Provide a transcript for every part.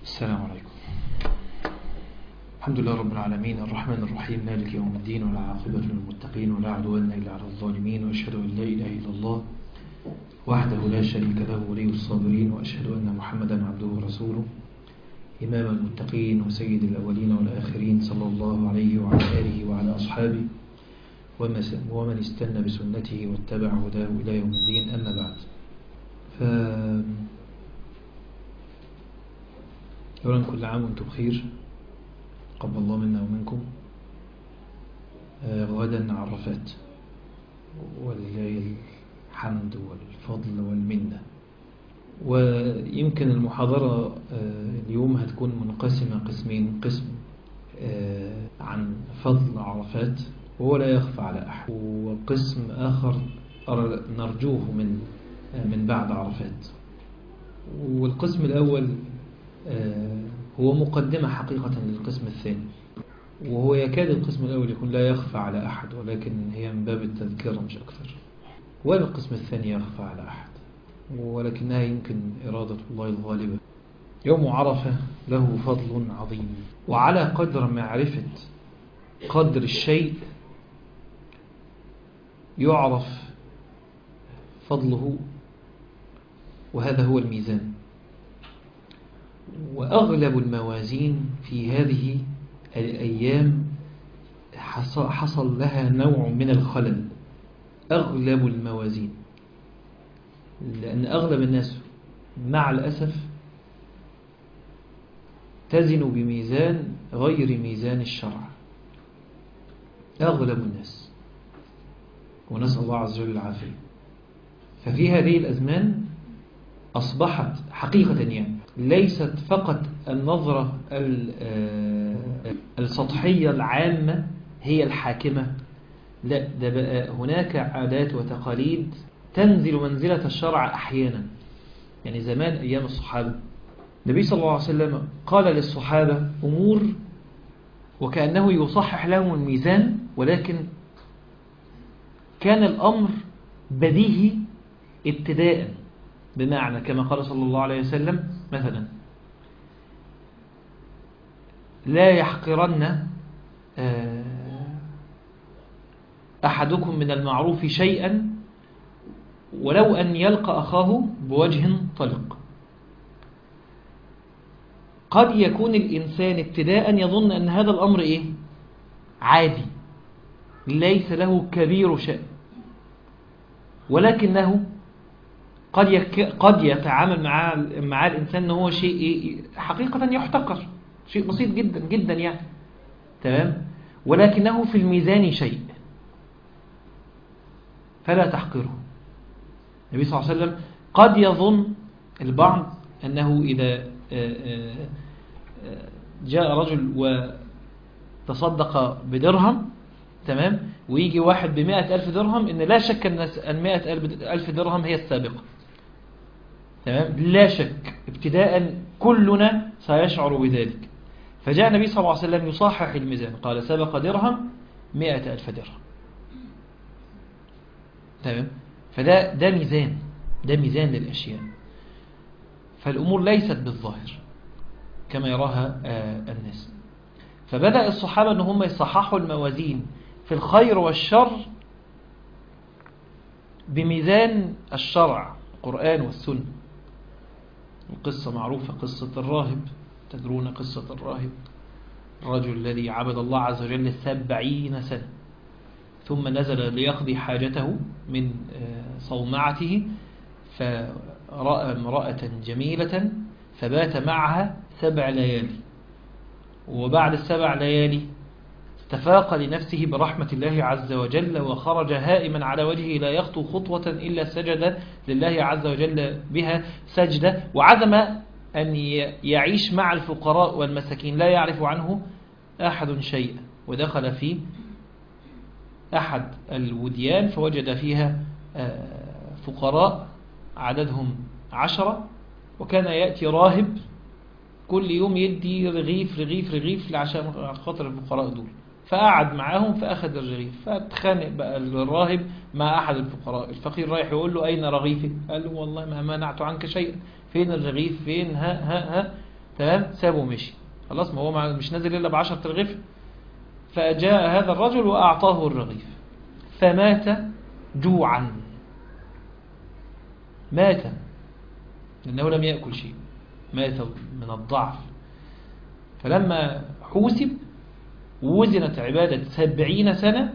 السلام عليكم الحمد لله رب العالمين الرحمن الرحيم مالك يوم الدين والعاقبة للمتقين ولا عدوان إلا على الظالمين وأشهد أن لا إله إلا الله وحده لا شريك له ولي الصابرين وأشهد أن محمدا عبده ورسوله إمام المتقين وسيد الأولين والآخرين صلى الله عليه وعلى آله وعلى أصحابه ومن استنى بسنته واتبع هداه إلى يوم الدين أما بعد ف أولا كل عام وانتم بخير قبل الله منا ومنكم غدا عرفات ولله الحمد والفضل والمنة ويمكن المحاضرة اليوم هتكون منقسمة قسمين قسم عن فضل عرفات وهو لا يخفى على أحد وقسم آخر نرجوه من من بعد عرفات والقسم الأول هو مقدمة حقيقة للقسم الثاني وهو يكاد القسم الأول يكون لا يخفى على أحد ولكن هي من باب التذكرة مش أكثر ولا القسم الثاني يخفى على أحد ولكنها يمكن إرادة الله الغالبة يوم عرفة له فضل عظيم وعلى قدر معرفة قدر الشيء يعرف فضله وهذا هو الميزان وأغلب الموازين في هذه الأيام حصل لها نوع من الخلل أغلب الموازين لأن أغلب الناس مع الأسف تزن بميزان غير ميزان الشرع أغلب الناس ونسأل الله عز وجل العافية ففي هذه الأزمان أصبحت حقيقة يعني ليست فقط النظرة السطحية العامة هي الحاكمة لا ده بقى هناك عادات وتقاليد تنزل منزلة الشرع أحيانا يعني زمان أيام الصحابة النبي صلى الله عليه وسلم قال للصحابة أمور وكأنه يصحح لهم الميزان ولكن كان الأمر بديهي ابتداء بمعنى كما قال صلى الله عليه وسلم مثلا لا يحقرن أحدكم من المعروف شيئا ولو أن يلقى أخاه بوجه طلق قد يكون الإنسان ابتداء يظن أن هذا الأمر إيه؟ عادي ليس له كبير شأن ولكنه قد يك... قد يتعامل مع مع الإنسان أنه هو شيء إيه؟ حقيقة يحتقر شيء بسيط جدا جدا يعني تمام ولكنه في الميزان شيء فلا تحقره النبي صلى الله عليه وسلم قد يظن البعض أنه إذا جاء رجل وتصدق بدرهم تمام ويجي واحد بمائة ألف درهم إن لا شك أن المائة ألف درهم هي السابقة تمام لا شك ابتداء كلنا سيشعر بذلك فجاء النبي صلى الله عليه وسلم يصحح الميزان قال سبق درهم مائة ألف درهم تمام فده ده ميزان ده ميزان للأشياء فالأمور ليست بالظاهر كما يراها الناس فبدأ الصحابة أن هم يصححوا الموازين في الخير والشر بميزان الشرع القرآن والسنة القصة معروفة قصة الراهب تدرون قصة الراهب الرجل الذي عبد الله عز وجل سبعين سنة ثم نزل ليقضي حاجته من صومعته فرأى امرأة جميلة فبات معها سبع ليالي وبعد السبع ليالي استفاق لنفسه برحمة الله عز وجل وخرج هائما على وجهه لا يخطو خطوة إلا سجد لله عز وجل بها سجدة وعزم أن يعيش مع الفقراء والمساكين لا يعرف عنه أحد شيئا ودخل في أحد الوديان فوجد فيها فقراء عددهم عشرة وكان يأتي راهب كل يوم يدي رغيف رغيف رغيف عشان خاطر الفقراء دول فقعد معاهم فأخذ الرغيف فاتخانق بقى الراهب مع أحد الفقراء الفقير رايح يقول له أين رغيفك قال له والله ما منعت عنك شيئا فين الرغيف فين ها ها ها تمام سابه ومشي خلاص ما هو مع- مش نازل إلا بعشرة ترغيف فجاء هذا الرجل وأعطاه الرغيف فمات جوعا مات لأنه لم يأكل شيء مات من الضعف فلما حوسب وزنت عبادة سبعين سنة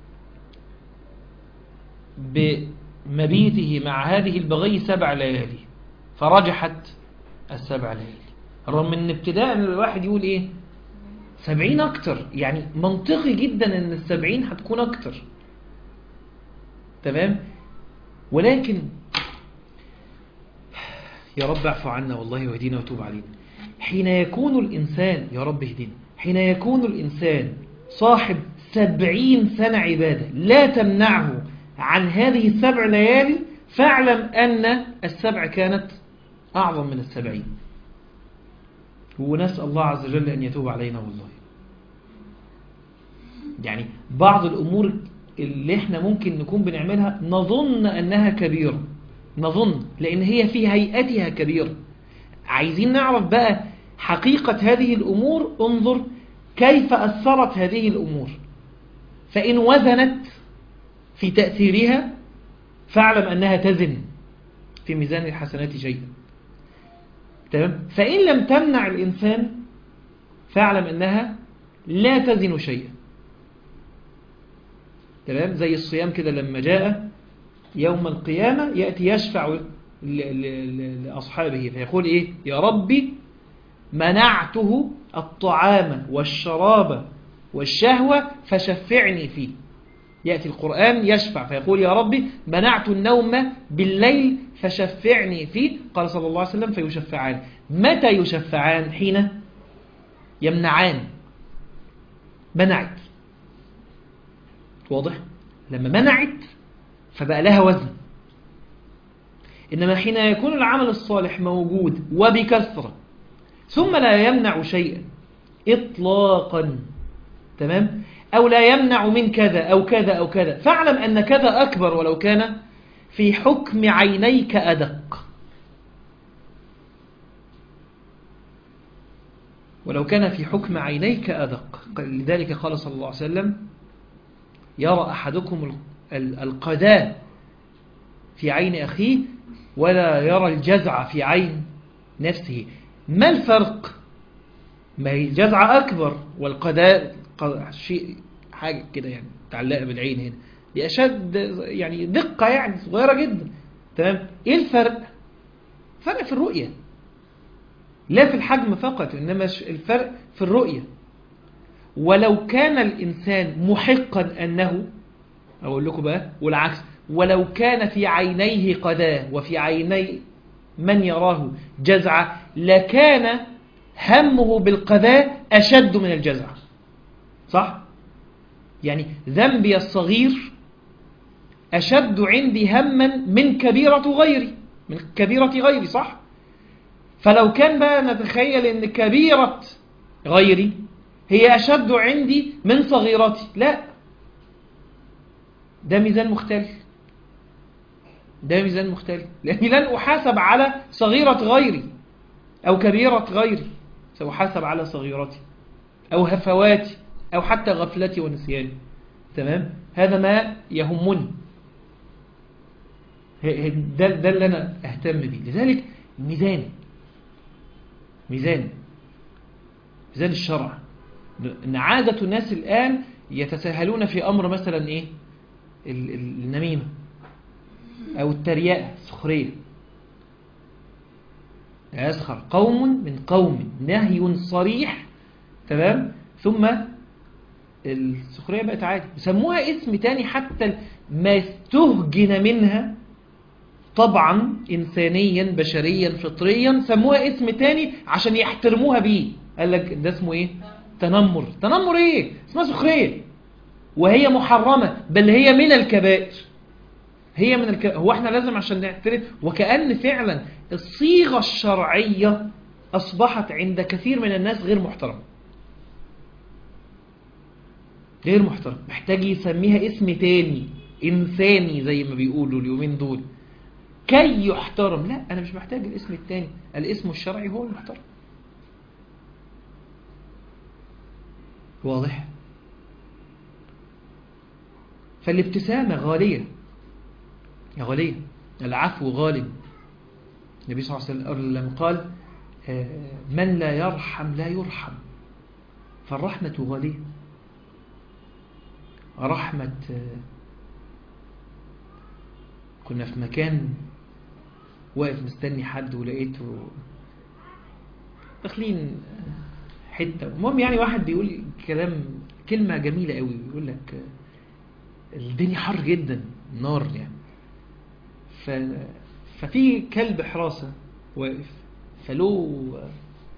بمبيته مع هذه البغي سبع ليالي فرجحت السبع ليالي رغم ان ابتداء الواحد يقول ايه سبعين اكتر يعني منطقي جدا ان السبعين هتكون اكتر تمام ولكن يا رب اعفو عنا والله واهدينا وتوب علينا حين يكون الإنسان يا رب اهدنا حين يكون الإنسان صاحب سبعين سنة عبادة لا تمنعه عن هذه السبع ليالي فاعلم أن السبع كانت أعظم من السبعين ونسأل الله عز وجل أن يتوب علينا والله يعني بعض الأمور اللي احنا ممكن نكون بنعملها نظن أنها كبيرة نظن لأن هي في هيئتها كبيرة عايزين نعرف بقى حقيقة هذه الأمور انظر كيف أثرت هذه الأمور فإن وزنت في تأثيرها فاعلم أنها تزن في ميزان الحسنات شيئا تمام فإن لم تمنع الإنسان فاعلم أنها لا تزن شيئا تمام زي الصيام كده لما جاء يوم القيامة يأتي يشفع ل- ل- ل- لأصحابه فيقول إيه يا ربي منعته الطعام والشراب والشهوة فشفعني فيه يأتي القرآن يشفع فيقول يا ربي منعت النوم بالليل فشفعني فيه قال صلى الله عليه وسلم فيشفعان متى يشفعان حين يمنعان منعت واضح لما منعت فبقى لها وزن إنما حين يكون العمل الصالح موجود وبكثرة ثم لا يمنع شيئا إطلاقا تمام أو لا يمنع من كذا أو كذا أو كذا فاعلم أن كذا أكبر ولو كان في حكم عينيك أدق ولو كان في حكم عينيك أدق لذلك قال صلى الله عليه وسلم يرى أحدكم ال- القذاء في عين أخيه ولا يرى الجزع في عين نفسه ما الفرق ما هي الجزع أكبر والقذاء ق- شيء حاجة كده يعني تعلق بالعين هنا دي أشد يعني دقة يعني صغيرة جدا تمام إيه الفرق فرق في الرؤية لا في الحجم فقط إنما ش- الفرق في الرؤية ولو كان الإنسان محقا أنه أقول لكم بقى والعكس ولو كان في عينيه قذاة وفي عيني من يراه جزع لكان همه بالقذاة أشد من الجزع صح؟ يعني ذنبي الصغير أشد عندي هما من كبيرة غيري من كبيرة غيري صح؟ فلو كان بقى نتخيل أن كبيرة غيري هي أشد عندي من صغيرتي لا ده ميزان مختلف ده ميزان مختلف لأني لن أحاسب على صغيرة غيري أو كبيرة غيري سأحاسب على صغيرتي أو هفواتي أو حتى غفلتي ونسياني تمام هذا ما يهمني ه- ه- ده, ده اللي أنا أهتم به لذلك ميزان ميزان ميزان الشرع ان عادة الناس الآن يتساهلون في أمر مثلا إيه ال- ال- النميمة أو الترياء السخرية لا يسخر قوم من قوم نهي صريح تمام ثم السخرية بقت عادي يسموها اسم تاني حتى ما استهجن منها طبعا إنسانيا بشريا فطريا سموها اسم تاني عشان يحترموها بيه قال لك ده اسمه ايه تنمر تنمر ايه اسمها سخرية وهي محرمة بل هي من الكبائر هي من الك... هو احنا لازم عشان نعترف وكأن فعلا الصيغة الشرعية أصبحت عند كثير من الناس غير محترمة غير محترم محتاج يسميها اسم تاني إنساني زي ما بيقولوا اليومين دول كي يحترم لا أنا مش محتاج الاسم التاني الاسم الشرعي هو المحترم واضح فالابتسامة غالية غالية العفو غالب النبي صلى الله عليه وسلم قال من لا يرحم لا يرحم فالرحمة غالية رحمة كنا في مكان واقف مستني حد ولقيته داخلين حتة المهم يعني واحد بيقول كلام كلمة جميلة قوي بيقول لك الدنيا حر جدا نار يعني ف... ففي كلب حراسة واقف فله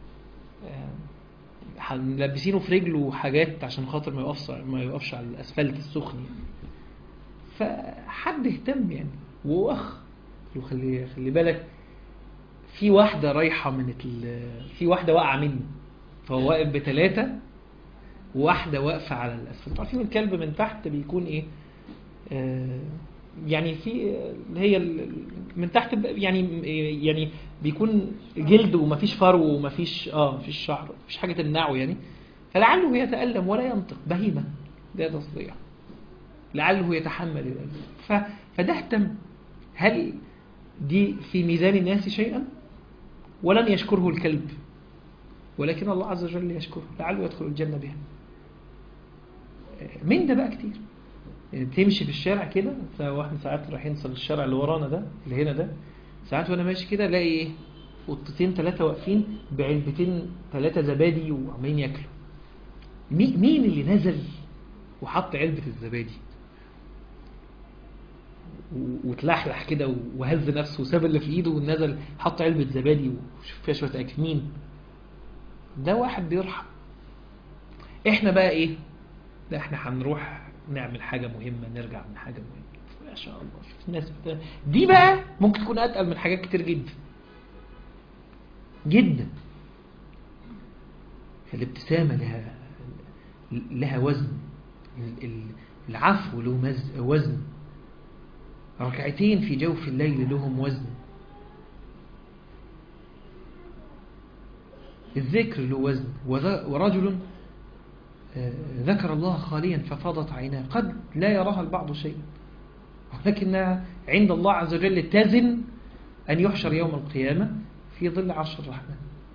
ملبسينه في رجله حاجات عشان خاطر ما يقفش ما يقفش على الاسفلت السخن فحد اهتم يعني واخ له خلي خلي بالك في واحده رايحه من ال... في واحده واقعه مني فهو واقف بثلاثه وواحده واقفه على الاسفلت عارفين الكلب من تحت بيكون ايه آه يعني في اللي هي من تحت يعني يعني بيكون جلد ومفيش فرو ومفيش اه مفيش شعر مفيش حاجه تمنعه يعني فلعله يتألم ولا ينطق بهيمه ده تصديع لعله يتحمل الألم ف... فده اهتم هل دي في ميزان الناس شيئا ولن يشكره الكلب ولكن الله عز وجل يشكره لعله يدخل الجنة بها من ده بقى كتير يعني تمشي في الشارع كده واحنا ساعات رايحين نصل الشارع اللي ورانا ده اللي هنا ده ساعات وانا ماشي كده الاقي ايه قطتين ثلاثه واقفين بعلبتين ثلاثه زبادي وعمالين ياكلوا مين اللي نزل وحط علبه الزبادي وتلحلح كده وهز نفسه وساب اللي في ايده ونزل حط علبه زبادي وشوف فيها شويه اكل مين ده واحد بيرحم احنا بقى ايه لا احنا هنروح نعمل حاجة مهمة نرجع من حاجة مهمة ما شاء الله شوف الناس بتا... دي بقى ممكن تكون أتقل من حاجات كتير جدا جدا الابتسامة لها لها وزن العفو له مز... وزن ركعتين في جوف الليل لهم وزن الذكر له وزن ورجل ذكر الله خاليا ففاضت عيناه قد لا يراها البعض شيئا ولكنها عند الله عز وجل تزن أن يحشر يوم القيامة في ظل عرش الرحمن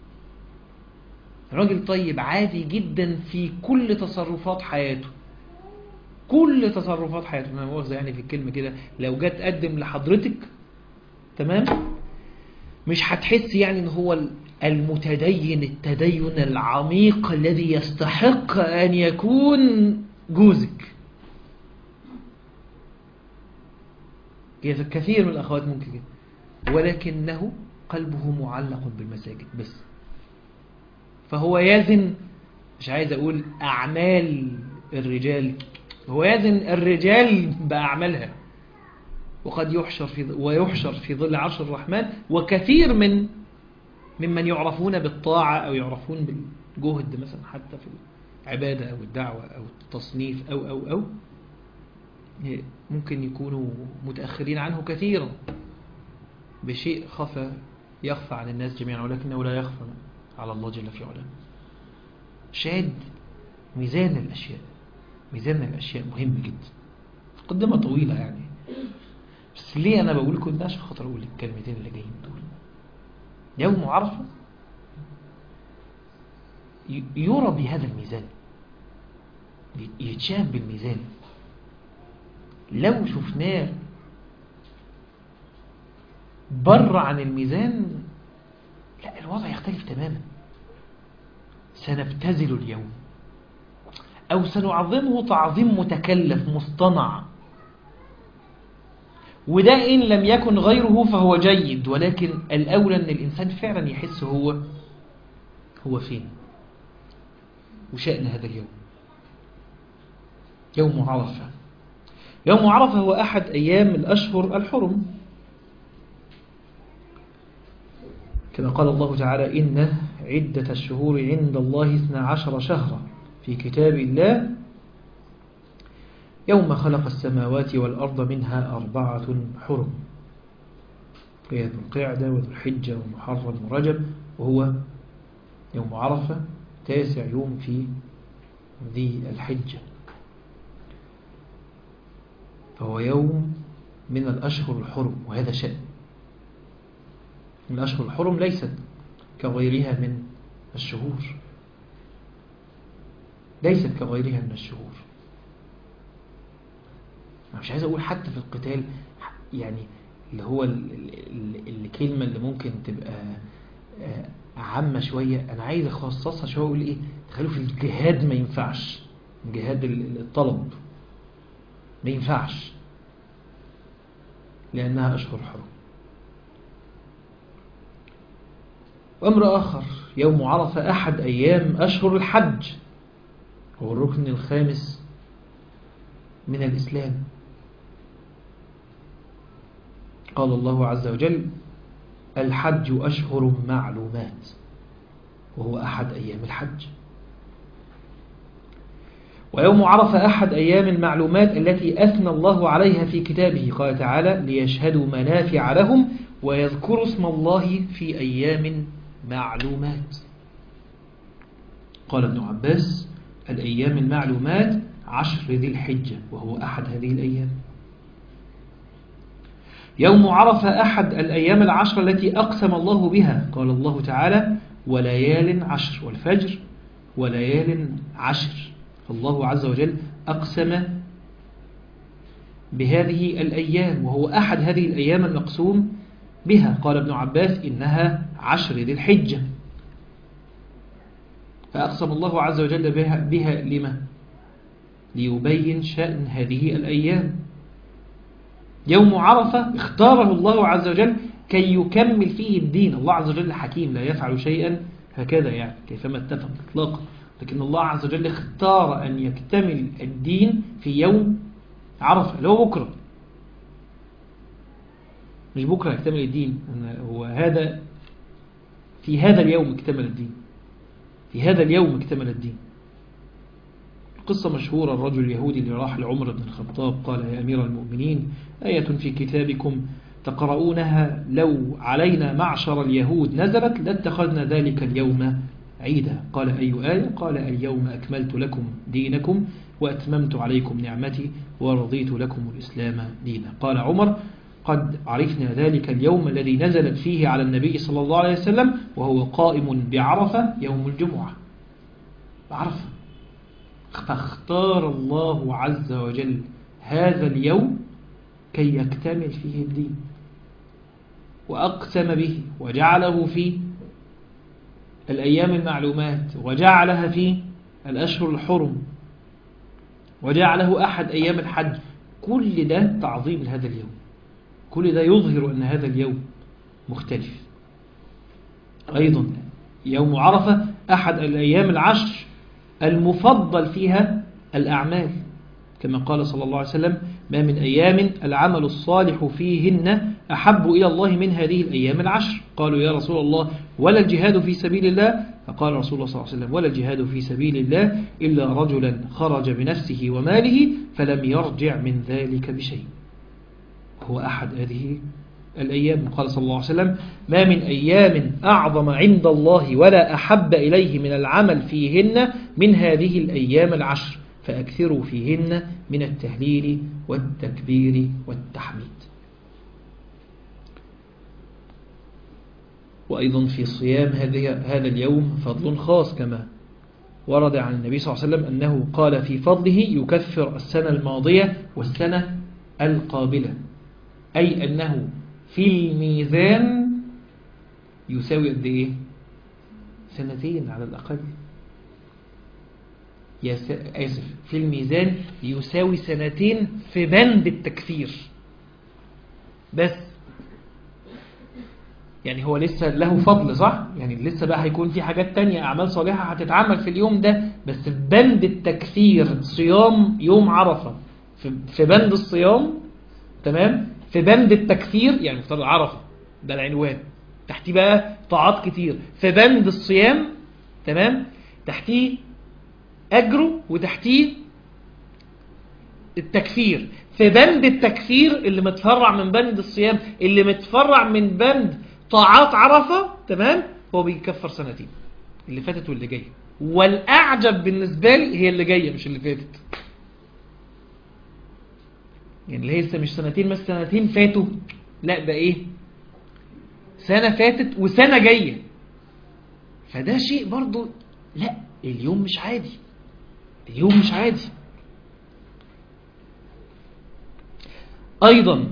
راجل طيب عادي جدا في كل تصرفات حياته كل تصرفات حياته ما مؤاخذة يعني في الكلمة كده لو جت تقدم لحضرتك تمام مش هتحس يعني ان هو المتدين التدين العميق الذي يستحق أن يكون جوزك كثير من الأخوات ممكن كده ولكنه قلبه معلق بالمساجد بس فهو يزن مش عايز أقول أعمال الرجال هو يزن الرجال بأعمالها وقد يحشر في ويحشر في ظل عرش الرحمن وكثير من ممن يعرفون بالطاعة أو يعرفون بالجهد مثلا حتى في العبادة أو الدعوة أو التصنيف أو أو أو ممكن يكونوا متأخرين عنه كثيرا بشيء خفى يخفى عن الناس جميعا ولكنه لا يخفى على الله جل في علاه شاد ميزان الأشياء ميزان الأشياء مهم جدا قدمة طويلة يعني بس ليه أنا بقول لكم ده عشان خاطر أقول الكلمتين اللي جايين دول يوم عرفة يرى بهذا الميزان يتشاف بالميزان لو شفناه بر عن الميزان لا الوضع يختلف تماما سنبتذل اليوم أو سنعظمه تعظيم متكلف مصطنع وده إن لم يكن غيره فهو جيد ولكن الأولى أن الإنسان فعلا يحس هو هو فين وشأن هذا اليوم يوم عرفة يوم عرفة هو أحد أيام الأشهر الحرم كما قال الله تعالى إن عدة الشهور عند الله اثنا عشر شهرا في كتاب الله يوم خلق السماوات والأرض منها أربعة حرم هي ذو القعدة وذو الحجة ومحرم ورجب وهو يوم عرفة تاسع يوم في ذي الحجة فهو يوم من الأشهر الحرم وهذا شأن الأشهر الحرم ليست كغيرها من الشهور ليست كغيرها من الشهور أنا مش عايز أقول حتى في القتال يعني اللي هو الكلمة اللي ممكن تبقى عامة شوية أنا عايز أخصصها شوية أقول إيه تخلوا في الجهاد ما ينفعش جهاد الطلب ما ينفعش لأنها أشهر حرم وأمر آخر يوم عرفة أحد أيام أشهر الحج هو الركن الخامس من الإسلام قال الله عز وجل الحج أشهر معلومات وهو أحد أيام الحج ويوم عرف أحد أيام المعلومات التي أثنى الله عليها في كتابه قال تعالى ليشهدوا منافع لهم ويذكروا اسم الله في أيام معلومات قال ابن عباس الأيام المعلومات عشر ذي الحجة وهو أحد هذه الأيام يوم عرف أحد الأيام العشر التي أقسم الله بها قال الله تعالى وليال عشر والفجر وليال عشر الله عز وجل أقسم بهذه الأيام وهو أحد هذه الأيام المقسوم بها قال ابن عباس إنها عشر ذي الحجة فأقسم الله عز وجل بها, بها لما ليبين شأن هذه الأيام يوم عرفة اختاره الله عز وجل كي يكمل فيه الدين الله عز وجل حكيم لا يفعل شيئا هكذا يعني كيفما اتفق اطلاقا لكن الله عز وجل اختار أن يكتمل الدين في يوم عرفة اللي هو بكرة مش بكرة يكتمل الدين هو هذا في هذا اليوم اكتمل الدين في هذا اليوم اكتمل الدين قصة مشهورة الرجل اليهودي اللي راح لعمر بن الخطاب قال يا أمير المؤمنين آية في كتابكم تقرؤونها لو علينا معشر اليهود نزلت لاتخذنا ذلك اليوم عيدا قال أي آية قال اليوم أكملت لكم دينكم وأتممت عليكم نعمتي ورضيت لكم الإسلام دينا قال عمر قد عرفنا ذلك اليوم الذي نزلت فيه على النبي صلى الله عليه وسلم وهو قائم بعرفة يوم الجمعة بعرفة فاختار الله عز وجل هذا اليوم كي يكتمل فيه الدين وأقسم به وجعله في الأيام المعلومات وجعلها في الأشهر الحرم وجعله أحد أيام الحج كل ده تعظيم لهذا اليوم كل ده يظهر أن هذا اليوم مختلف أيضا يوم عرفة أحد الأيام العشر المفضل فيها الأعمال كما قال صلى الله عليه وسلم ما من أيام العمل الصالح فيهن أحب إلى الله من هذه الأيام العشر قالوا يا رسول الله ولا الجهاد في سبيل الله فقال رسول الله صلى الله عليه وسلم ولا الجهاد في سبيل الله إلا رجلا خرج بنفسه وماله فلم يرجع من ذلك بشيء هو أحد هذه الأيام قال صلى الله عليه وسلم ما من أيام أعظم عند الله ولا أحب إليه من العمل فيهن من هذه الأيام العشر فأكثروا فيهن من التهليل والتكبير والتحميد وأيضا في صيام هذا اليوم فضل خاص كما ورد عن النبي صلى الله عليه وسلم أنه قال في فضله يكفر السنة الماضية والسنة القابلة أي أنه في الميزان يساوي قد إيه سنتين على الأقل يس... آسف في الميزان يساوي سنتين في بند التكفير بس يعني هو لسه له فضل صح يعني لسه بقى هيكون في حاجات تانية أعمال صالحة هتتعمل في اليوم ده بس في بند التكفير صيام يوم عرفة في بند الصيام تمام في بند التكفير يعني مفترض عرفة ده العنوان تحتيه بقى طاعات كتير في بند الصيام تمام تحتيه أجره وتحتيه التكفير في بند التكفير اللي متفرع من بند الصيام اللي متفرع من بند طاعات عرفة تمام هو بيكفر سنتين اللي فاتت واللي جايه والأعجب بالنسبة لي هي اللي جاية مش اللي فاتت يعني اللي هي لسه مش سنتين بس سنتين فاتوا لا ده ايه سنة فاتت وسنة جاية فده شيء برضو لا اليوم مش عادي اليوم مش عادي أيضا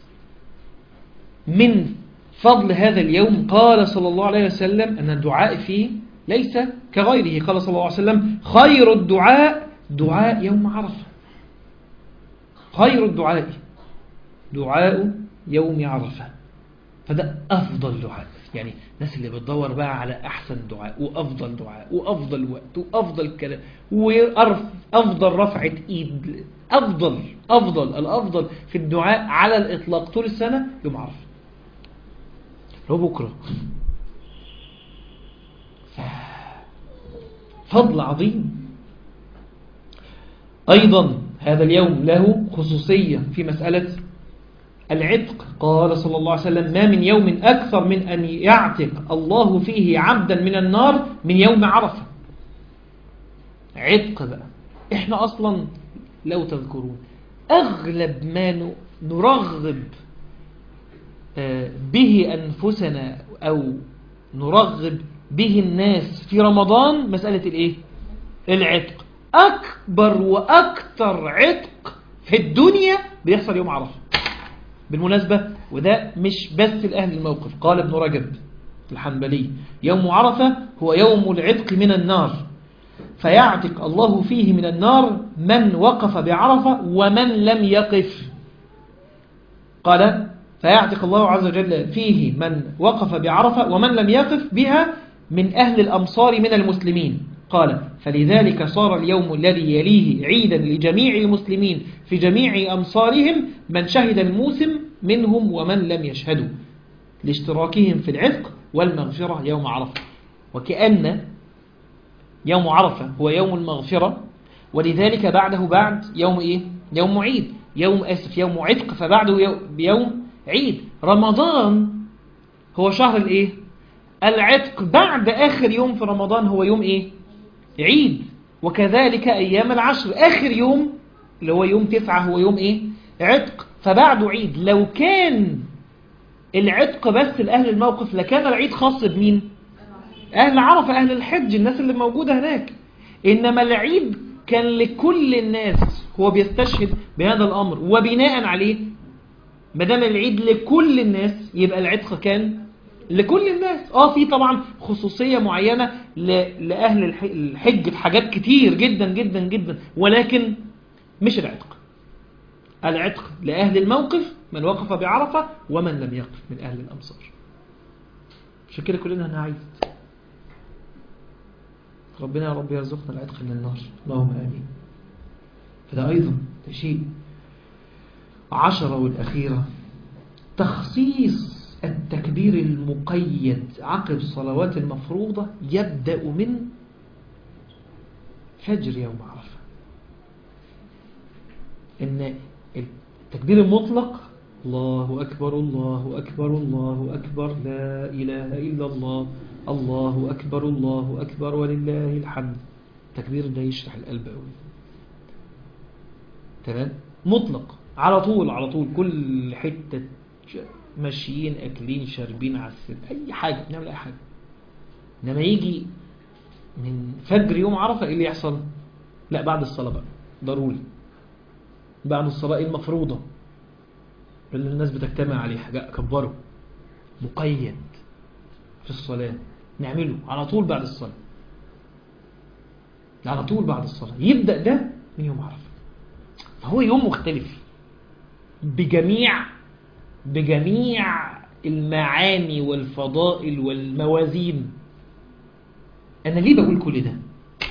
من فضل هذا اليوم قال صلى الله عليه وسلم أن الدعاء فيه ليس كغيره قال صلى الله عليه وسلم خير الدعاء دعاء يوم عرفة خير الدعاء دعاء يوم عرفة فده أفضل دعاء يعني الناس اللي بتدور بقى على أحسن دعاء وأفضل دعاء وأفضل وقت وأفضل كلام وأفضل رفعة إيد أفضل أفضل الأفضل في الدعاء على الإطلاق طول السنة يوم عرفة لو بكرة فضل عظيم أيضا هذا اليوم له خصوصية في مسألة العتق قال صلى الله عليه وسلم ما من يوم أكثر من أن يعتق الله فيه عبدا من النار من يوم عرفة عتق بقى احنا أصلا لو تذكرون أغلب ما نرغب به أنفسنا أو نرغب به الناس في رمضان مسألة الإيه؟ العتق أكبر وأكثر عتق في الدنيا بيحصل يوم عرفة بالمناسبة وده مش بس لأهل الموقف قال ابن رجب الحنبلي يوم عرفة هو يوم العتق من النار فيعتق الله فيه من النار من وقف بعرفة ومن لم يقف قال فيعتق الله عز وجل فيه من وقف بعرفة ومن لم يقف بها من أهل الأمصار من المسلمين قال فلذلك صار اليوم الذي يليه عيدا لجميع المسلمين في جميع أمصارهم من شهد الموسم منهم ومن لم يشهدوا لاشتراكهم في العتق والمغفرة يوم عرفة وكأن يوم عرفة هو يوم المغفرة ولذلك بعده بعد يوم إيه؟ يوم عيد يوم أسف يوم عتق فبعده بيوم عيد رمضان هو شهر الإيه؟ العتق بعد آخر يوم في رمضان هو يوم إيه؟ عيد وكذلك أيام العشر آخر يوم اللي هو يوم تسعة هو يوم إيه؟ عتق فبعده عيد لو كان العتق بس لأهل الموقف لكان العيد خاص بمين؟ أهل عرفة أهل الحج الناس اللي موجودة هناك إنما العيد كان لكل الناس هو بيستشهد بهذا الأمر وبناء عليه مدام العيد لكل الناس يبقى العتق كان لكل الناس اه في طبعا خصوصية معينة لأهل الحج في حاجات كتير جدا جدا جدا ولكن مش العتق العتق لأهل الموقف من وقف بعرفة ومن لم يقف من أهل الأمصار عشان كده كلنا هنعيد ربنا يا رب يرزقنا العتق من النار اللهم آمين فده أيضا ده شيء عشرة والأخيرة تخصيص التكبير المقيد عقب الصلوات المفروضة يبدأ من فجر يوم عرفة إن التكبير المطلق الله أكبر الله أكبر الله أكبر لا إله إلا الله الله أكبر الله أكبر ولله الحمد التكبير ده يشرح القلب قوي تمام مطلق على طول على طول كل حتة ماشيين أكلين شاربين عسل أي حاجة بنعمل أي حاجة إنما يجي من فجر يوم عرفة إيه اللي يحصل لا بعد الصلاة بقى ضروري بعد الصلاة المفروضة اللي الناس بتجتمع عليها كبروا مقيد في الصلاة نعمله على طول بعد الصلاة على طول بعد الصلاة يبدأ ده من يوم عرفة فهو يوم مختلف بجميع بجميع المعاني والفضائل والموازين أنا ليه بقول كل ده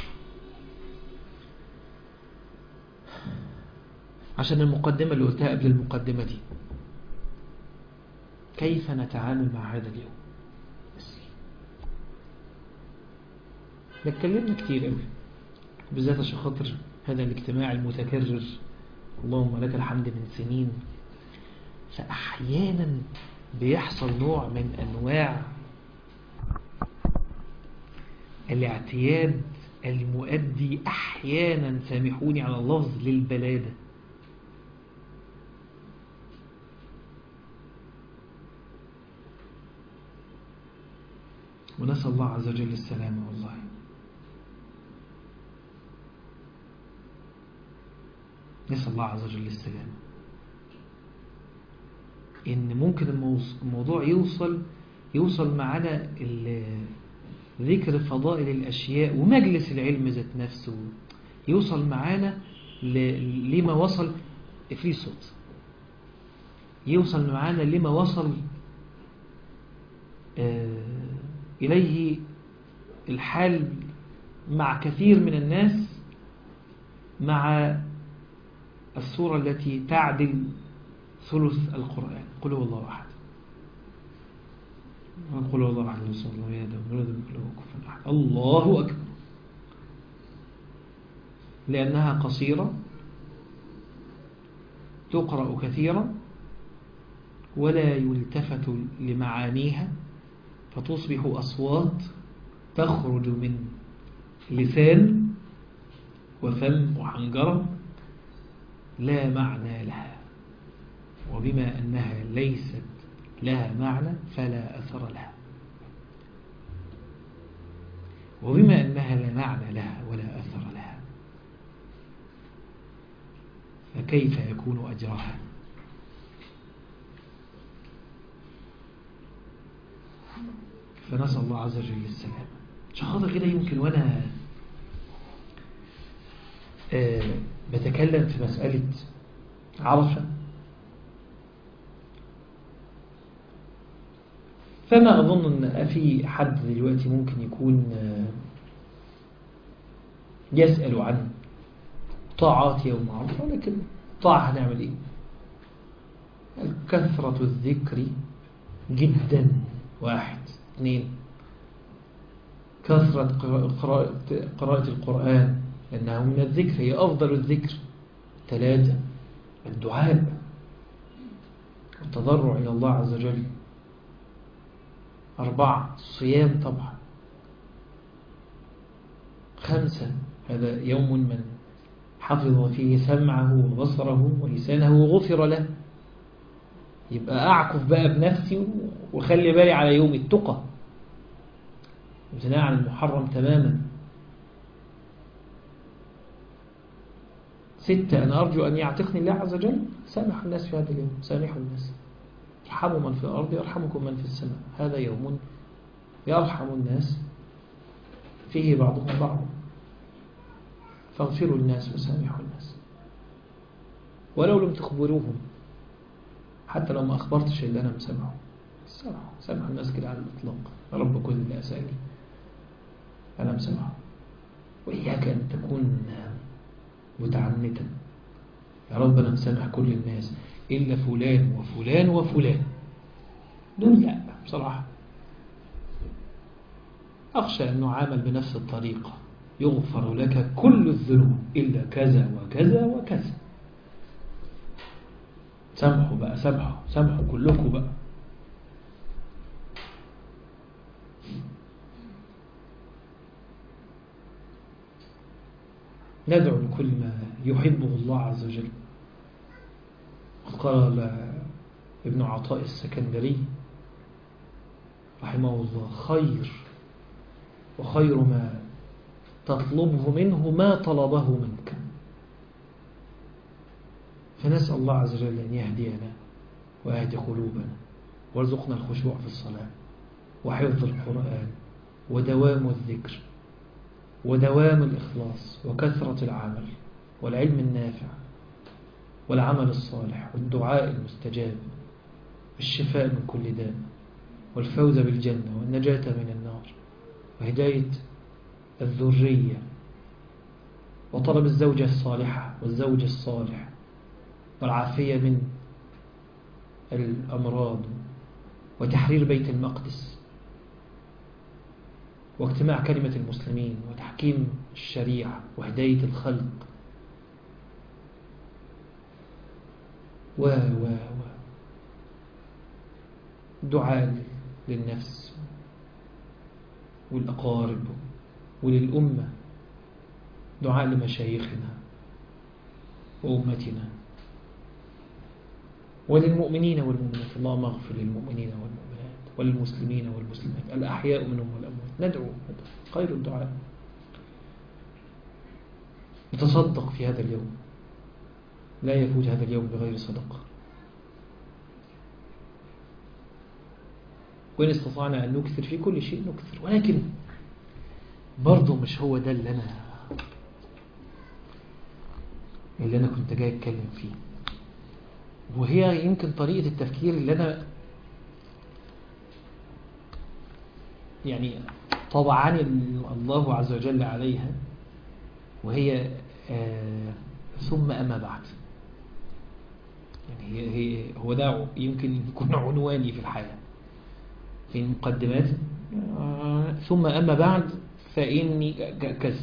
عشان المقدمة اللي قلتها قبل المقدمة دي كيف نتعامل مع هذا اليوم بس اتكلمنا كتير قوي بالذات عشان خاطر هذا الاجتماع المتكرر اللهم لك الحمد من سنين فأحيانا بيحصل نوع من أنواع الاعتياد المؤدي أحيانا سامحوني على اللفظ للبلادة ونسأل الله عز وجل السلامة والله نسأل الله عز وجل السلامة إن ممكن الموضوع يوصل يوصل معنا ذكر فضائل الأشياء ومجلس العلم ذات نفسه يوصل معانا لما وصل في صوت يوصل معانا لما وصل إليه الحال مع كثير من الناس مع السورة التي تعدل ثلث القرآن قل هو الله أحد قل هو الله أحد صلى الله عليه وسلم كفا الله أكبر لأنها قصيرة تقرأ كثيرا ولا يلتفت لمعانيها فتصبح أصوات تخرج من لسان وفم وحنجرة لا معنى لها وبما أنها ليست لها معنى فلا أثر لها وبما أنها لا معنى لها ولا أثر لها فكيف يكون أجرها فنسأل الله عز وجل السلام شخصة كده يمكن وأنا آه بتكلم في مسألة عرفة فأنا أظن أن في حد دلوقتي ممكن يكون آه يسأل عن طاعات يوم عرفة ولكن طاعة هنعمل إيه كثرة الذكر جدا واحد اثنين كثرة قراءة, قراءة القرآن لأنه من الذكر هي أفضل الذكر ثلاثة الدعاء التضرع إلى الله عز وجل أربعة الصيام طبعا خمسة هذا يوم من حفظ فيه سمعه وبصره ولسانه غفر له يبقى أعكف بقى بنفسي وخلي بالي على يوم التقى امتناع عن المحرم تماما ستة أنا أرجو أن يعتقني الله عز وجل سامح الناس في هذا اليوم سامحوا الناس ارحموا من في الأرض يرحمكم من في السماء هذا يوم يرحم الناس فيه بعضهم بعض فاغفروا الناس وسامحوا الناس ولو لم تخبروهم حتى لو ما أخبرتش اللي أنا مسامحه سامحوا سامحوا الناس كده على الإطلاق يا رب كل اللي أسألني أنا مسامحه وإياك أن تكون متعنتا يا رب أنا مسامح كل الناس إلا فلان وفلان وفلان دول لا بصراحة أخشى أن نعامل بنفس الطريقة يغفر لك كل الذنوب إلا كذا وكذا وكذا سامحوا بقى سامحوا سامحوا كلكم بقى ندعو لكل ما يحبه الله عز وجل قال ابن عطاء السكندري رحمه الله خير وخير ما تطلبه منه ما طلبه منك فنسأل الله عز وجل أن يهدينا ويهدي قلوبنا وارزقنا الخشوع في الصلاة وحفظ القرآن ودوام الذكر ودوام الإخلاص وكثرة العمل والعلم النافع والعمل الصالح والدعاء المستجاب والشفاء من كل داء والفوز بالجنة والنجاة من النار وهداية الذرية وطلب الزوجة الصالحة والزوج الصالح والعافية من الأمراض وتحرير بيت المقدس واجتماع كلمة المسلمين وتحكيم الشريعة وهداية الخلق و و و دعاء للنفس والأقارب وللأمة دعاء لمشايخنا وأمتنا وللمؤمنين والمؤمنات اللهم اغفر للمؤمنين والمؤمنات وللمسلمين والمسلمات الأحياء منهم والأموات ندعو خير الدعاء نتصدق في هذا اليوم لا يفوت هذا اليوم بغير صدقة وإن استطعنا أن نكثر في كل شيء نكثر ولكن برضه مش هو ده اللي أنا اللي أنا كنت جاي أتكلم فيه وهي يمكن طريقة التفكير اللي أنا يعني طبعني الله عز وجل عليها وهي آه ثم أما بعد يعني هي هي هو ده يمكن يكون عنواني في الحياة في المقدمات آه ثم أما بعد فإني كذا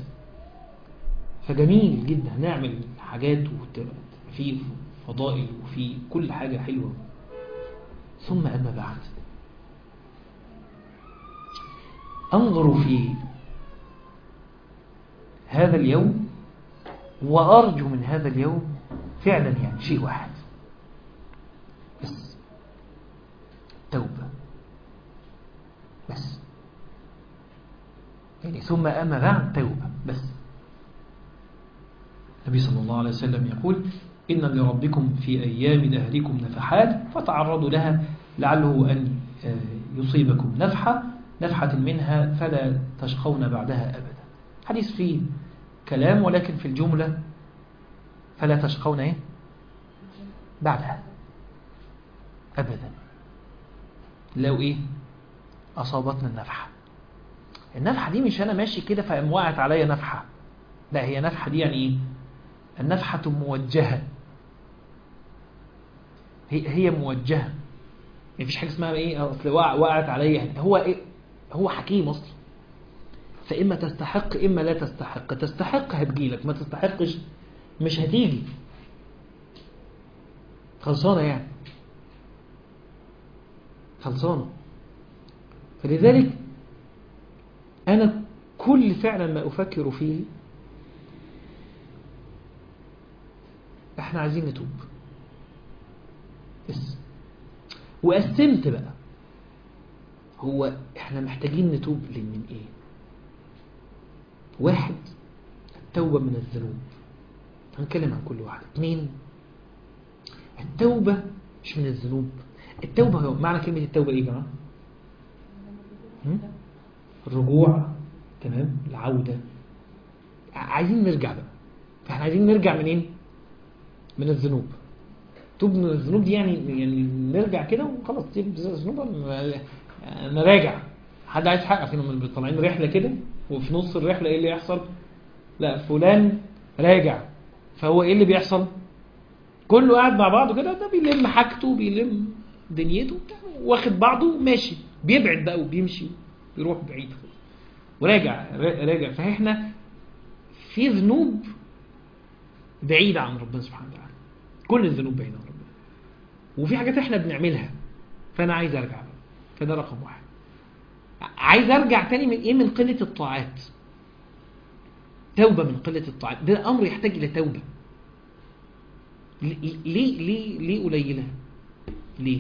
فجميل جدا نعمل حاجات في فضائل وفي كل حاجة حلوة ثم أما بعد أنظر في هذا اليوم وأرجو من هذا اليوم فعلا يعني شيء واحد بس توبة بس يعني ثم أما بعد توبة بس النبي صلى الله عليه وسلم يقول إن لربكم في أيام دهركم نفحات فتعرضوا لها لعله أن يصيبكم نفحة نفحة منها فلا تشقون بعدها أبدا حديث فيه كلام ولكن في الجملة فلا تشقون إيه؟ بعدها أبدا لو إيه أصابتنا النفحة النفحة دي مش أنا ماشي كده فقام وقعت عليا نفحة لا هي نفحة دي يعني إيه النفحة موجهة هي هي موجهة مفيش حاجة اسمها إيه أصل وقعت عليا هو إيه هو حكيم أصلا فإما تستحق إما لا تستحق تستحق هتجيلك ما تستحقش مش هتيجي خلصانة يعني خلصانة فلذلك أنا كل فعلا ما أفكر فيه احنا عايزين نتوب بس وقسمت بقى هو احنا محتاجين نتوب من ايه واحد التوبة من الذنوب هنتكلم عن كل واحد اثنين التوبة مش من الذنوب التوبة هو معنى كلمة التوبة ايه بقى الرجوع تمام العودة عايزين نرجع بقى فاحنا عايزين نرجع منين من الذنوب توب من الذنوب دي يعني يعني نرجع كده وخلاص تسيب الذنوب انا راجع حد عايز حق فينا من طالعين رحله كده وفي نص الرحله ايه اللي يحصل لا فلان راجع فهو ايه اللي بيحصل كله قاعد مع بعضه كده ده بيلم حاجته بيلم دنيته واخد بعضه ماشي بيبعد بقى وبيمشي بيروح بعيد وراجع راجع فاحنا في ذنوب بعيدة عن ربنا سبحانه وتعالى كل الذنوب بعيدة عن ربنا وفي حاجات احنا بنعملها فانا عايز ارجع بقى فده رقم واحد عايز ارجع تاني من ايه من قلة الطاعات توبة من قلة الطاعات ده امر يحتاج الى توبة ليه ليه ليه قليلة ليه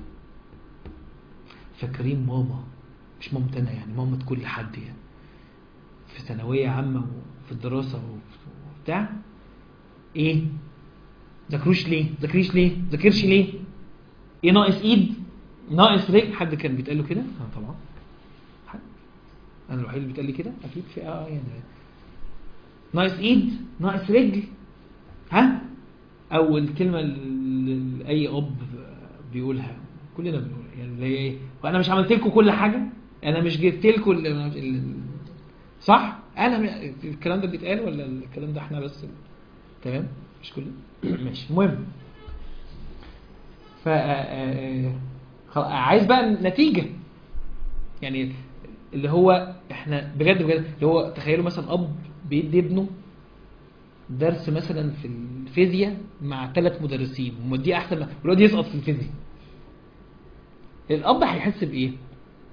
فاكرين ماما مش مامتنا يعني مامة كل حد يعني في ثانوية عامة وفي الدراسة وبتاع ايه ذاكروش ليه ذاكريش ليه ذاكرش ليه ايه ناقص ايد ناقص رجل حد كان بيتقال له كده اه طبعا حد انا الوحيد اللي بيتقال لي كده اكيد في اه يعني ناقص ايد ناقص رجل ها او الكلمه اللي اي اب بيقولها كلنا بنقولها يعني اللي هي ايه وانا مش عملت لكم كل حاجه انا مش جبت لكم ال... صح انا الكلام ده بيتقال ولا الكلام ده احنا بس تمام مش كله ماشي المهم ف عايز بقى نتيجة يعني اللي هو احنا بجد بجد اللي هو تخيلوا مثلا اب بيدي ابنه درس مثلا في الفيزياء مع ثلاث مدرسين ومديه احسن والواد يسقط في الفيزياء الاب هيحس بايه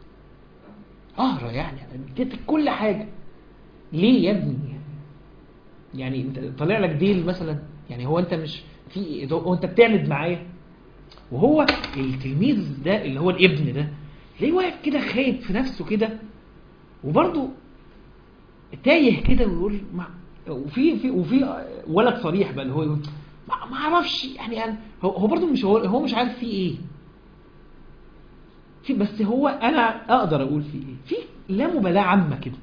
قهرة يعني انا اديتك كل حاجة ليه يا ابني يعني انت طالع لك ديل مثلا يعني هو انت مش في هو انت بتعند معايا وهو التلميذ ده اللي هو الابن ده ليه واقف كده خايف في نفسه كده وبرضه تايه كده ويقول ما وفي في وفي ولد صريح بقى اللي هو يقول ما ما اعرفش يعني أنا هو هو برضه مش هو, هو مش عارف فيه ايه في بس هو انا اقدر اقول فيه ايه في لا مبالاه عامه كده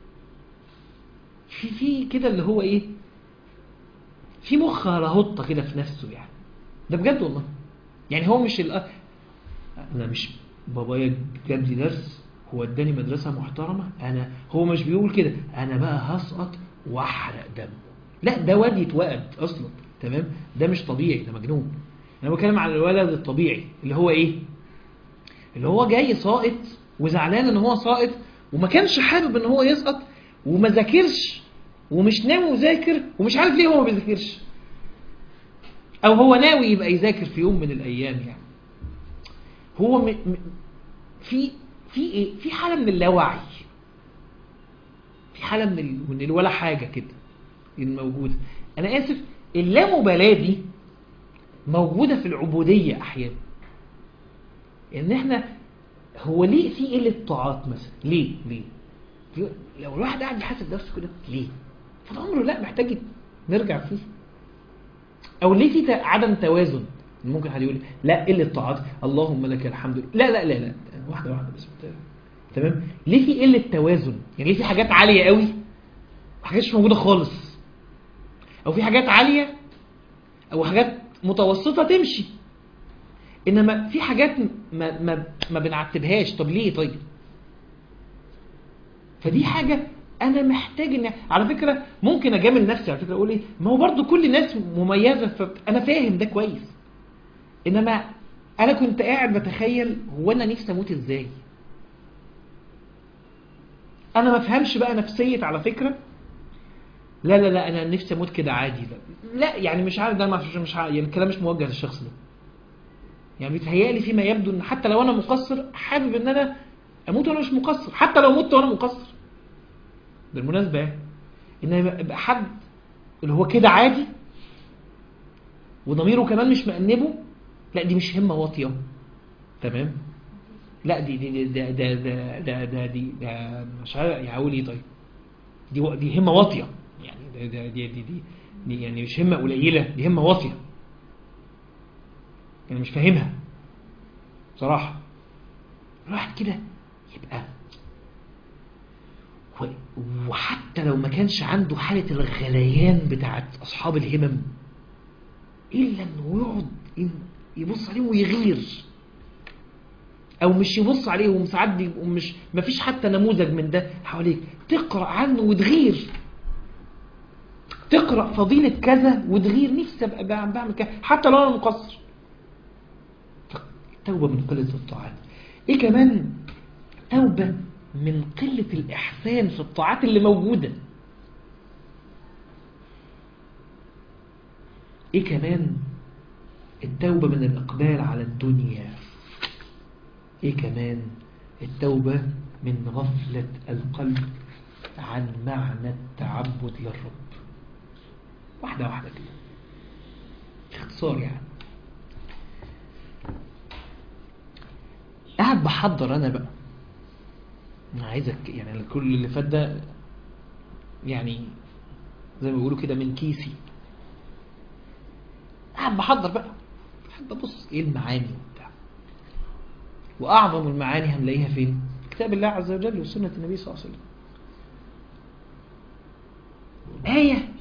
في في كده اللي هو ايه في مخ رهطه كده في نفسه يعني ده بجد والله يعني هو مش الأ... انا مش بابايا جاب لي درس هو اداني مدرسه محترمه انا هو مش بيقول كده انا بقى هسقط واحرق دمه لا ده واد يتوقد اصلا تمام ده مش طبيعي ده مجنون انا بتكلم على الولد الطبيعي اللي هو ايه اللي هو جاي ساقط وزعلان ان هو ساقط وما كانش حابب ان هو يسقط وما ذاكرش ومش ناوي يذاكر ومش عارف ليه هو ما بيذاكرش او هو ناوي يبقى يذاكر في يوم من الايام يعني هو م... م... في في ايه في حاله من اللاوعي في حاله من ال... من ال- ولا حاجه كده الموجوده انا اسف اللامبالاه دي موجوده في العبوديه احيانا ان احنا هو ليه في قله طاعات مثلا ليه ليه في- لو الواحد قاعد بيحاسب نفسه كده ليه فالامر لا محتاج نرجع فيه او ليه في ت- عدم توازن ممكن حد يقول لي، لا قله طاعات اللهم لك الحمد لا لا لا لا واحده واحده بس تمام ليه في قله توازن يعني ليه في حاجات عاليه قوي وحاجات مش موجوده خالص او في حاجات عاليه او حاجات متوسطه تمشي انما في حاجات ما ما ما بنعتبهاش طب ليه طيب فدي حاجه انا محتاج ان على فكره ممكن اجامل نفسي على فكره اقول ايه ما هو برضو كل الناس مميزه فانا فاهم ده كويس انما انا كنت قاعد بتخيل هو انا نفسي اموت ازاي انا ما فهمش بقى نفسيه على فكره لا لا لا انا نفسي اموت كده عادي لا لا يعني مش عارف ده مش مش عارف يعني الكلام مش موجه للشخص ده يعني بيتهيألي فيما يبدو ان حتى لو انا مقصر حابب ان انا اموت وانا مش مقصر حتى لو مت وانا مقصر بالمناسبة يعني ان يبقى حد اللي هو كده عادي وضميره كمان مش مأنبه لا دي مش همة واطية تمام لا دي دي دي ده ده ده ده, ده دي ده مش عارف يعني اقول ايه طيب دي و- دي همة واطية يعني ده ده دي دي دي, دي يعني مش همة قليلة دي همة واطية يعني مش فاهمها بصراحة الواحد كده يبقى و- وحتى لو ما كانش عنده حالة الغليان بتاعت أصحاب الهمم إلا إنه يقعد ين- يبص عليهم ويغير أو مش يبص عليهم ساعات بيبقوا مش مفيش حتى نموذج من ده حواليك تقرأ عنه وتغير تقرأ فضيلة كذا وتغير نفسي أبقى بعمل بعمل كذا حتى لو أنا مقصر توبة من قلة الطاعات إيه كمان توبة من قلة الإحسان في الطاعات اللي موجودة إيه كمان التوبة من الإقبال على الدنيا إيه كمان التوبة من غفلة القلب عن معنى التعبد للرب واحدة واحدة كده اختصار يعني قاعد بحضر أنا بقى انا عايزك يعني كل اللي فات ده يعني زي ما بيقولوا كده من كيسي قاعد بحضر بقى قاعد ببص ايه المعاني وبتاع واعظم المعاني هنلاقيها فين كتاب الله عز وجل وسنة النبي صلى الله عليه وسلم آية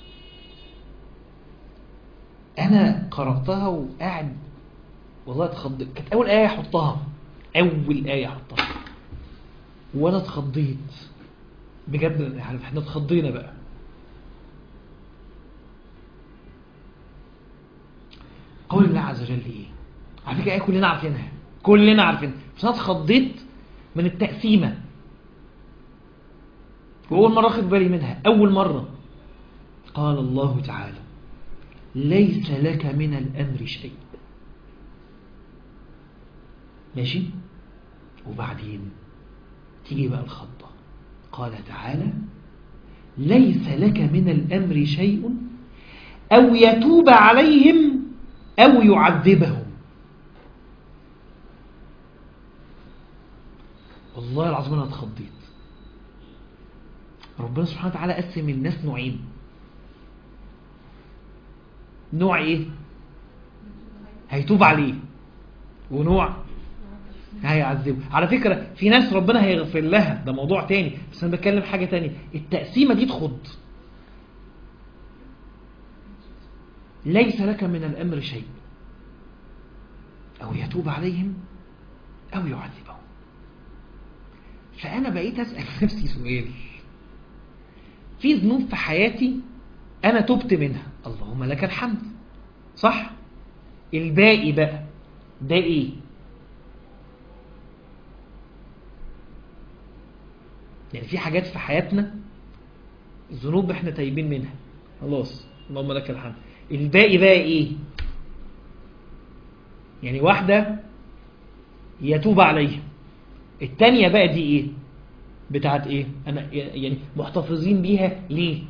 أنا قرأتها وقاعد والله اتخضيت كانت أول آية أحطها أول آية أحطها وانا اتخضيت بجد عارف احنا اتخضينا بقى قول الله عز وجل ايه على فكره ايه كلنا عارفينها كلنا عارفينها بس انا اتخضيت من التقسيمه واول مره اخد بالي منها اول مره قال الله تعالى ليس لك من الامر شيء ماشي وبعدين تيجي بقى الخضة قال تعالى ليس لك من الأمر شيء أو يتوب عليهم أو يعذبهم والله العظيم أنا اتخضيت ربنا سبحانه وتعالى قسم الناس نوعين نوع ايه هيتوب عليه ونوع هيعذبه على فكرة في ناس ربنا هيغفر لها ده موضوع تاني بس انا بتكلم حاجة تانية التقسيمة دي تخض ليس لك من الأمر شيء أو يتوب عليهم أو يعذبهم فأنا بقيت أسأل نفسي سؤال في ذنوب في حياتي أنا تبت منها اللهم لك الحمد صح الباقي بقى ده إيه يعني في حاجات في حياتنا ذنوب احنا تايبين منها خلاص اللهم لك الحمد الباقي بقى ايه يعني واحدة يتوب عليها التانية بقى دي ايه بتاعت ايه انا يعني محتفظين بيها ليه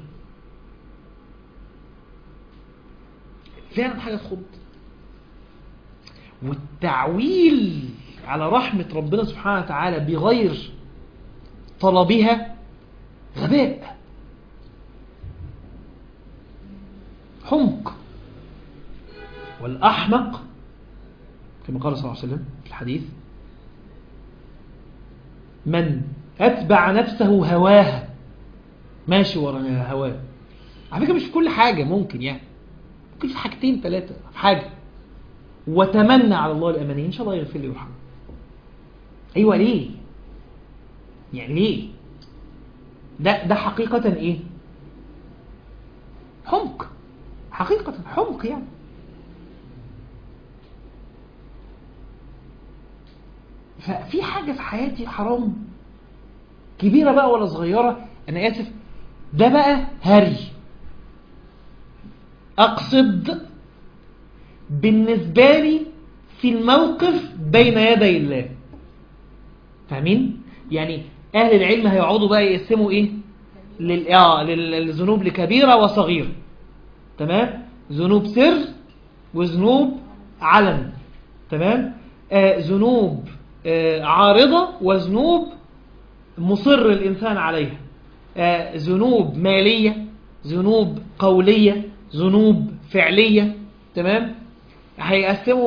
فعلا حاجة تخض والتعويل على رحمة ربنا سبحانه وتعالى بغير طلبها غباء حمق والأحمق كما قال صلى الله عليه وسلم في الحديث من أتبع نفسه هواها ماشي ورا هواه على فكرة مش في كل حاجة ممكن يعني ممكن في حاجتين ثلاثة في حاجة وتمنى على الله الأمانية إن شاء الله يغفر لي ويرحمه أيوة ليه يعني ليه ده ده حقيقة إيه حمق حقيقة حمق يعني ففي حاجة في حياتي حرام كبيرة بقى ولا صغيرة أنا آسف ده بقى هري أقصد بالنسبة لي في الموقف بين يدي الله فاهمين؟ يعني أهل العلم هيقعدوا بقى يقسموا إيه؟ لل... آه للذنوب لكبيرة وصغيرة تمام؟ ذنوب سر وذنوب علن تمام؟ آه ذنوب آه عارضة وذنوب مصر الإنسان عليها آه ذنوب مالية ذنوب قولية ذنوب فعلية تمام هيقسموا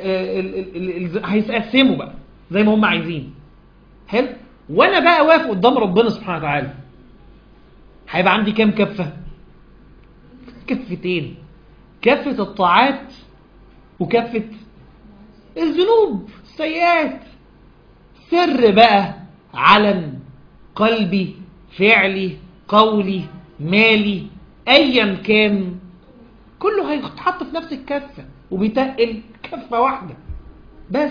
هيقسموا بقى زي ما هم عايزين حلو وانا بقى واقف قدام ربنا سبحانه وتعالى هيبقى عندي كام كفة كفتين كفة الطاعات وكفة الذنوب السيئات سر بقى علن قلبي فعلي قولي مالي ايا كان كله هيتحط في نفس الكفة وبيتقل كفة واحدة بس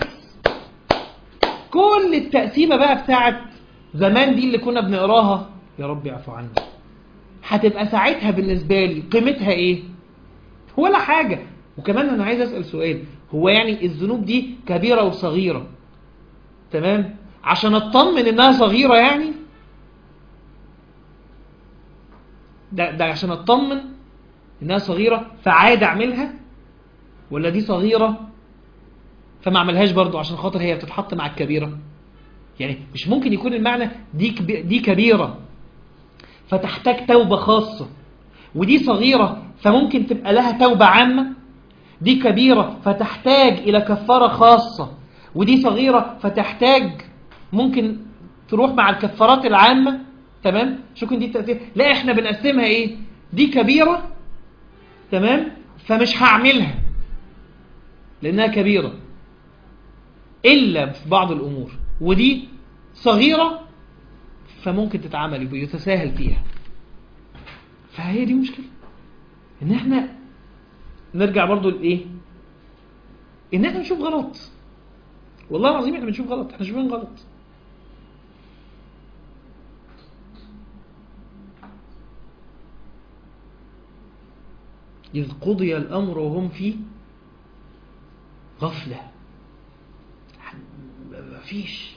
كل التقسيمة بقى بتاعت زمان دي اللي كنا بنقراها يا رب يعفو عنا هتبقى ساعتها بالنسبة لي قيمتها ايه ولا حاجة وكمان انا عايز اسأل سؤال هو يعني الذنوب دي كبيرة وصغيرة تمام عشان اطمن انها صغيرة يعني ده, ده عشان اطمن انها صغيرة فعاد اعملها ولا دي صغيرة فما اعملهاش برضو عشان خاطر هي بتتحط مع الكبيرة يعني مش ممكن يكون المعنى دي دي كبيرة فتحتاج توبة خاصة ودي صغيرة فممكن تبقى لها توبة عامة دي كبيرة فتحتاج إلى كفارة خاصة ودي صغيرة فتحتاج ممكن تروح مع الكفارات العامة تمام شكرا دي التأثير لا احنا بنقسمها ايه دي كبيرة تمام فمش هعملها لأنها كبيرة إلا في بعض الأمور ودي صغيرة فممكن تتعمل ويتساهل فيها فهي دي مشكلة ان احنا نرجع برضو لايه ان احنا نشوف غلط والله العظيم احنا بنشوف غلط احنا شايفين غلط إذ قضي الأمر وهم في غفلة مفيش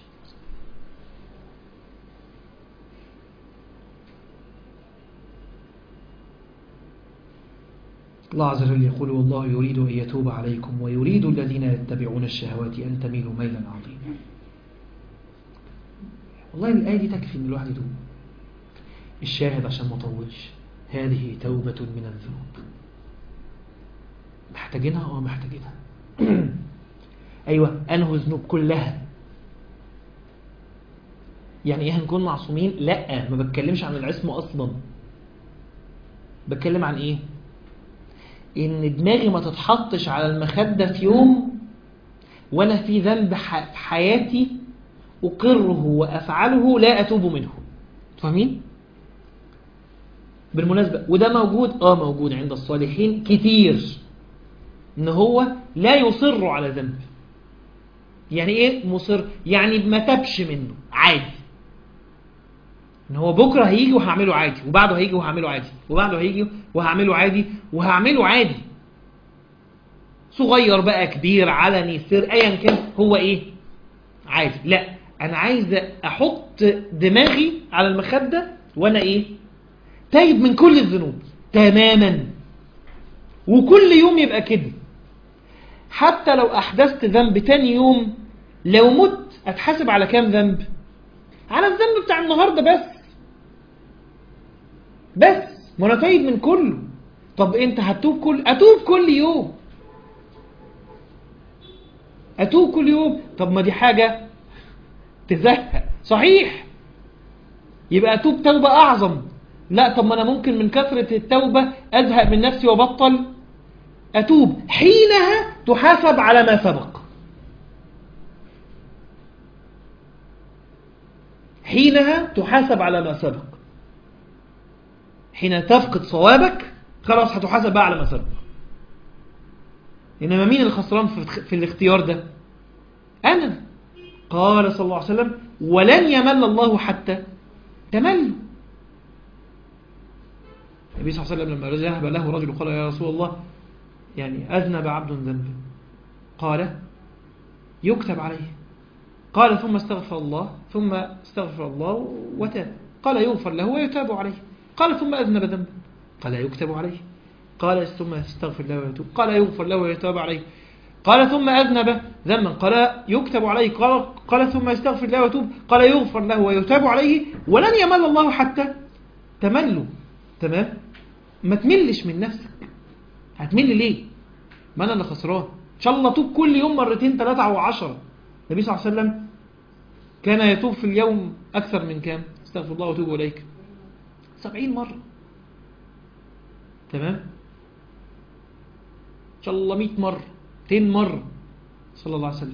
الله عز وجل يقول والله يريد أن يتوب عليكم ويريد الذين يتبعون الشهوات أن تميلوا ميلا عظيما والله الآية دي تكفي أن الواحد يتوب الشاهد عشان ما اطولش هذه توبة من الذنوب محتاجينها اه محتاجينها ايوه انه ذنوب كلها يعني ايه هنكون معصومين لا ما بتكلمش عن العصمة اصلا بتكلم عن ايه ان دماغي ما تتحطش على المخدة في يوم ولا في ذنب ح- في حياتي اقره وافعله لا اتوب منه فاهمين بالمناسبة وده موجود اه موجود عند الصالحين كتير ان هو لا يصر على ذنب يعني ايه مصر يعني ما تبش منه عادي ان هو بكره هيجي وهعمله عادي وبعده هيجي وهعمله عادي وبعده هيجي وهعمله عادي وهعمله عادي صغير بقى كبير علني سر ايا كان هو ايه عادي لا انا عايز احط دماغي على المخده وانا ايه تايب من كل الذنوب تماما وكل يوم يبقى كده حتى لو احدثت ذنب تاني يوم لو مت اتحاسب على كام ذنب على الذنب بتاع النهارده بس بس ما انا تايب من كله طب انت هتوب كل اتوب كل يوم اتوب كل يوم طب ما دي حاجه تزهق صحيح يبقى اتوب توبه اعظم لا طب ما انا ممكن من كثره التوبه ازهق من نفسي وبطل اتوب حينها تحاسب على ما سبق حينها تحاسب على ما سبق حين تفقد صوابك خلاص هتحاسب بقى على ما سبق إنما مين الخسران في, في الاختيار ده أنا قال صلى الله عليه وسلم ولن يمل الله حتى تملوا النبي صلى الله عليه وسلم لما ذهب له رجل قال يا رسول الله يعني أذنب عبد ذنبا قال يكتب عليه قال ثم استغفر الله ثم استغفر الله وتاب قال يغفر له ويتاب عليه قال ثم أذنب ذنبا قال يكتب عليه قال ثم استغفر الله ويتوب قال يغفر له ويتاب عليه قال ثم أذنب ذنبا قال يكتب عليه قال, قال ثم يستغفر الله ويتوب قال يغفر له ويتاب عليه ولن يمل الله حتى تملوا تمام ما تملش من نفسك هتمل ليه ما أنا اللي خسران إن شاء الله توب كل يوم مرتين ثلاثة أو عشرة النبي صلى الله عليه وسلم كان يتوب في اليوم أكثر من كام استغفر الله وتوب إليك سبعين مرة تمام إن شاء الله مئة مرة 200 مرة صلى الله عليه وسلم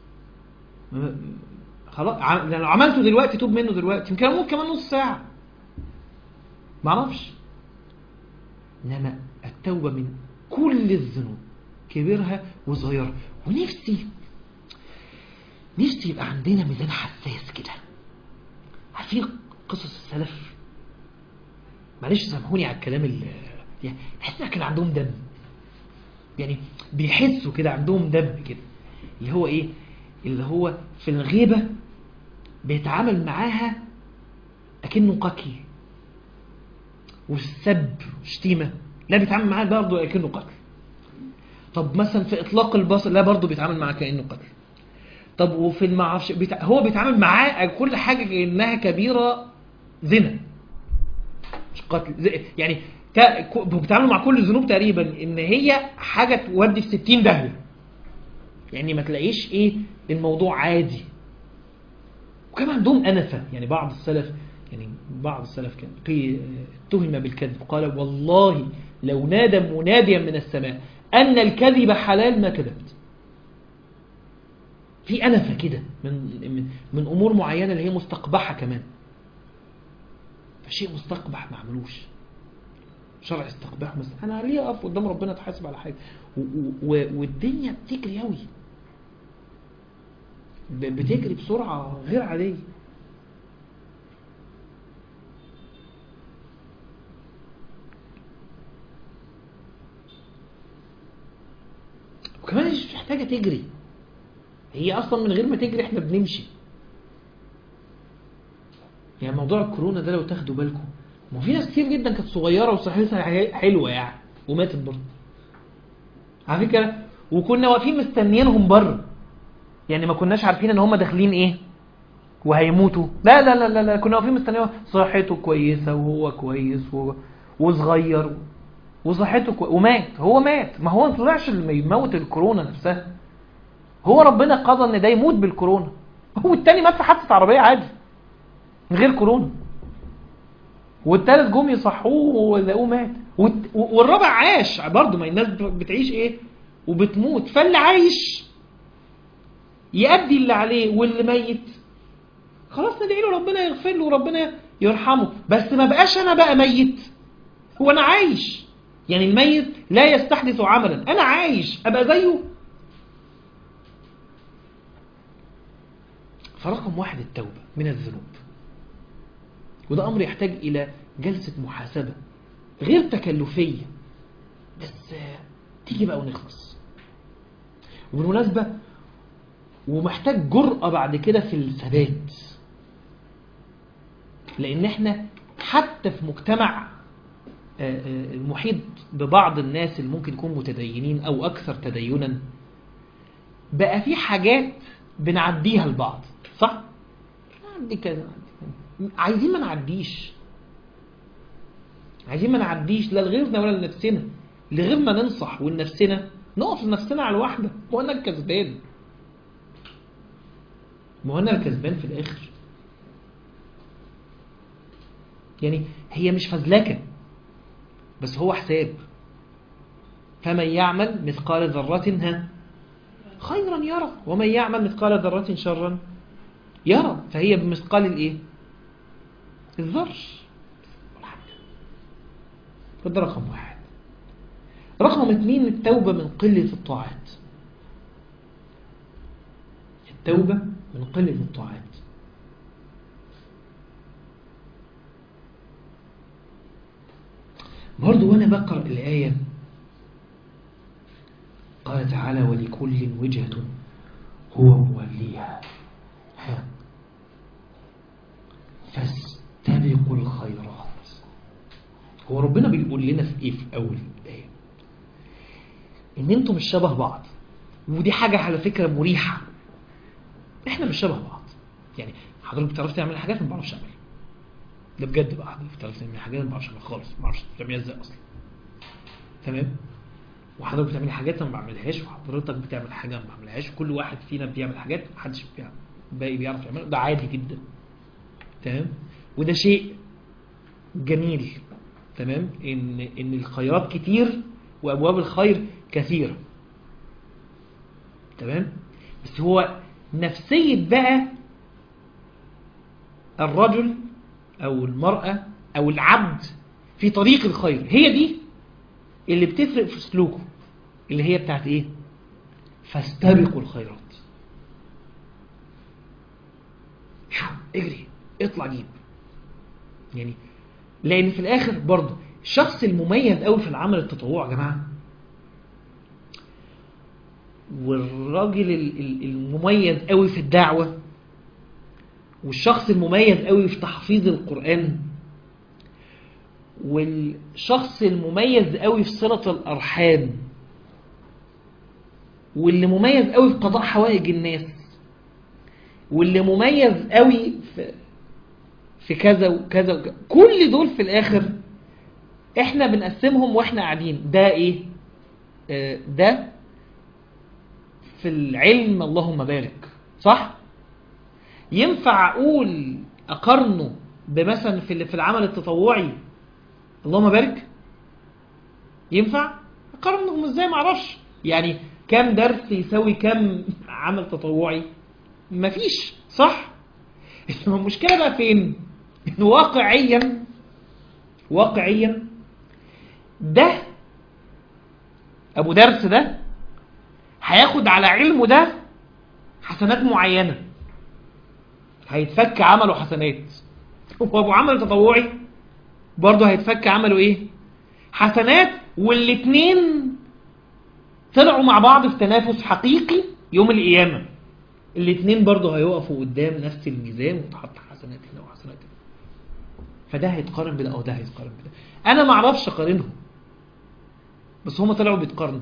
خلاص لو عملته دلوقتي توب منه دلوقتي يمكن اموت كمان نص ساعة ما اعرفش انما التوبة من كل الذنوب كبيرها وصغيرها ونفسي نفسي يبقى عندنا ميزان حساس كده عارفين قصص السلف معلش سامحوني على الكلام اللي يعني تحس كان عندهم دم يعني بيحسوا كده عندهم دم كده اللي هو ايه اللي هو في الغيبة بيتعامل معاها اكنه قتل والسب شتيمة لا بيتعامل معاها برضه اكنه قتل طب مثلا في اطلاق البصر لا برضه بيتعامل معاها كانه قتل طب وفي المعرفش بيتع... هو بيتعامل معاه كل حاجة كأنها كبيرة زنا مش قتل يعني بيتعاملوا مع كل الذنوب تقريبا ان هي حاجة تودي في 60 دهية يعني ما تلاقيش ايه الموضوع عادي وكان عندهم أنفة يعني بعض السلف يعني بعض السلف كان اتهم بالكذب قال والله لو نادى مناديا من السماء أن الكذب حلال ما كذبت في أنفة كده من, من, من أمور معينة اللي هي مستقبحة كمان فشيء مستقبح ما عملوش شرع استقباح مثلا انا ليه اقف قدام ربنا اتحاسب على حاجه والدنيا بتجري قوي بتجري بسرعه غير عاديه وكمان مش محتاجه تجري هي اصلا من غير ما تجري احنا بنمشي يعني موضوع الكورونا ده لو تاخدوا بالكم ما في ناس كتير جدا كانت صغيرة وصحتها حلوة يعني وماتت برضه على فكره وكنا واقفين مستنيينهم بره يعني ما كناش عارفين ان هم داخلين ايه وهيموتوا لا لا لا لا, لا. كنا واقفين مستنيين صحته كويسه وهو كويس و... وصغير وصحته كويس ومات هو مات ما هو ما طلعش اللي يموت الكورونا نفسها هو ربنا قضى ان ده يموت بالكورونا هو التاني مات في حادثه عربيه عادي من غير كورونا والتالت جم يصحوه ولقوه مات والت- والرابع عاش برضه ما الناس بتعيش ايه وبتموت فاللي عايش يأدي اللي عليه واللي ميت خلاص ندعي له ربنا يغفر له وربنا يرحمه بس ما بقاش انا بقى ميت هو انا عايش يعني الميت لا يستحدث عملا انا عايش ابقى زيه فرقم واحد التوبة من الذنوب وده أمر يحتاج إلى جلسة محاسبة غير تكلفية بس آه، تيجي بقى ونخلص وبالمناسبة ومحتاج جرأة بعد كده في الثبات لأن احنا حتى في مجتمع آه، آه، المحيط ببعض الناس اللي ممكن يكونوا متدينين أو أكثر تدينا بقى في حاجات بنعديها لبعض صح؟ نعدي كذا نعدي كذا. عايزين ما نعديش عايزين ما نعديش لا لغيرنا ولا لنفسنا لغيرنا ننصح ولنفسنا نقف لنفسنا على الواحدة ما هو انا الكسبان ما هو انا الكسبان في الاخر يعني هي مش فزلكة بس هو حساب فمن يعمل مثقال ذرة ها خيرا يرى ومن يعمل مثقال ذرة شرا يرى فهي بمثقال الايه الذر ولا حاجة. فده رقم واحد رقم اثنين التوبة من قلة الطاعات التوبة من قلة الطاعات برضو وانا بقرأ الآية قال تعالى ولكل وجهة هو موليها ها. فاستبقوا الخيرات هو ربنا بيقول لنا في ايه في اول الايه ان انتم مش شبه بعض ودي حاجة على فكرة مريحة احنا مش شبه بعض يعني حضرتك بتعرف تعمل حاجات ما بعرفش اعملها ده بجد بقى حضرتك بتعرف تعمل حاجات ما بعرفش اعملها خالص ما بعرفش تعملها ازاي اصلا تمام وحضرتك بتعمل حاجات انا ما بعملهاش وحضرتك بتعمل حاجه ما بعملهاش وكل واحد فينا بيعمل حاجات محدش بيعمل باقي بيعرف يعملها ده عادي جدا تمام وده شيء جميل تمام ان ان الخيرات كتير وابواب الخير كثيره تمام بس هو نفسيه بقى الرجل او المراه او العبد في طريق الخير هي دي اللي بتفرق في سلوكه اللي هي بتاعت ايه فاستبقوا الخيرات شو اجري اطلع جيب يعني لان في الاخر برضه الشخص المميز قوي في العمل التطوعي يا جماعه والراجل ال- ال- المميز قوي في الدعوه والشخص المميز قوي في تحفيظ القران والشخص المميز قوي في صلة الأرحام واللي مميز قوي في قضاء حوائج الناس واللي مميز قوي في في كذا وكذا وكذا كل دول في الآخر احنا بنقسمهم واحنا قاعدين ده ايه آه، ده في العلم اللهم بارك صح ينفع اقول اقارنه بمثلا في في العمل التطوعي اللهم بارك ينفع اقارنهم ازاي ما اعرفش يعني كام درس يساوي كام عمل تطوعي مفيش صح انما المشكله بقى فين ان واقعيا واقعيا ده ابو درس ده هياخد على علمه ده حسنات معينه هيتفك عمله حسنات وابو عمل تطوعي برضه هيتفك عملوا ايه حسنات والاتنين طلعوا مع بعض في تنافس حقيقي يوم القيامة الاتنين برضه هيقفوا قدام نفس الميزان وتحط حسنات هنا وحسنات هنا فده هيتقارن بده او ده هيتقارن بده انا ما اعرفش اقارنهم بس هما طلعوا بيتقارنوا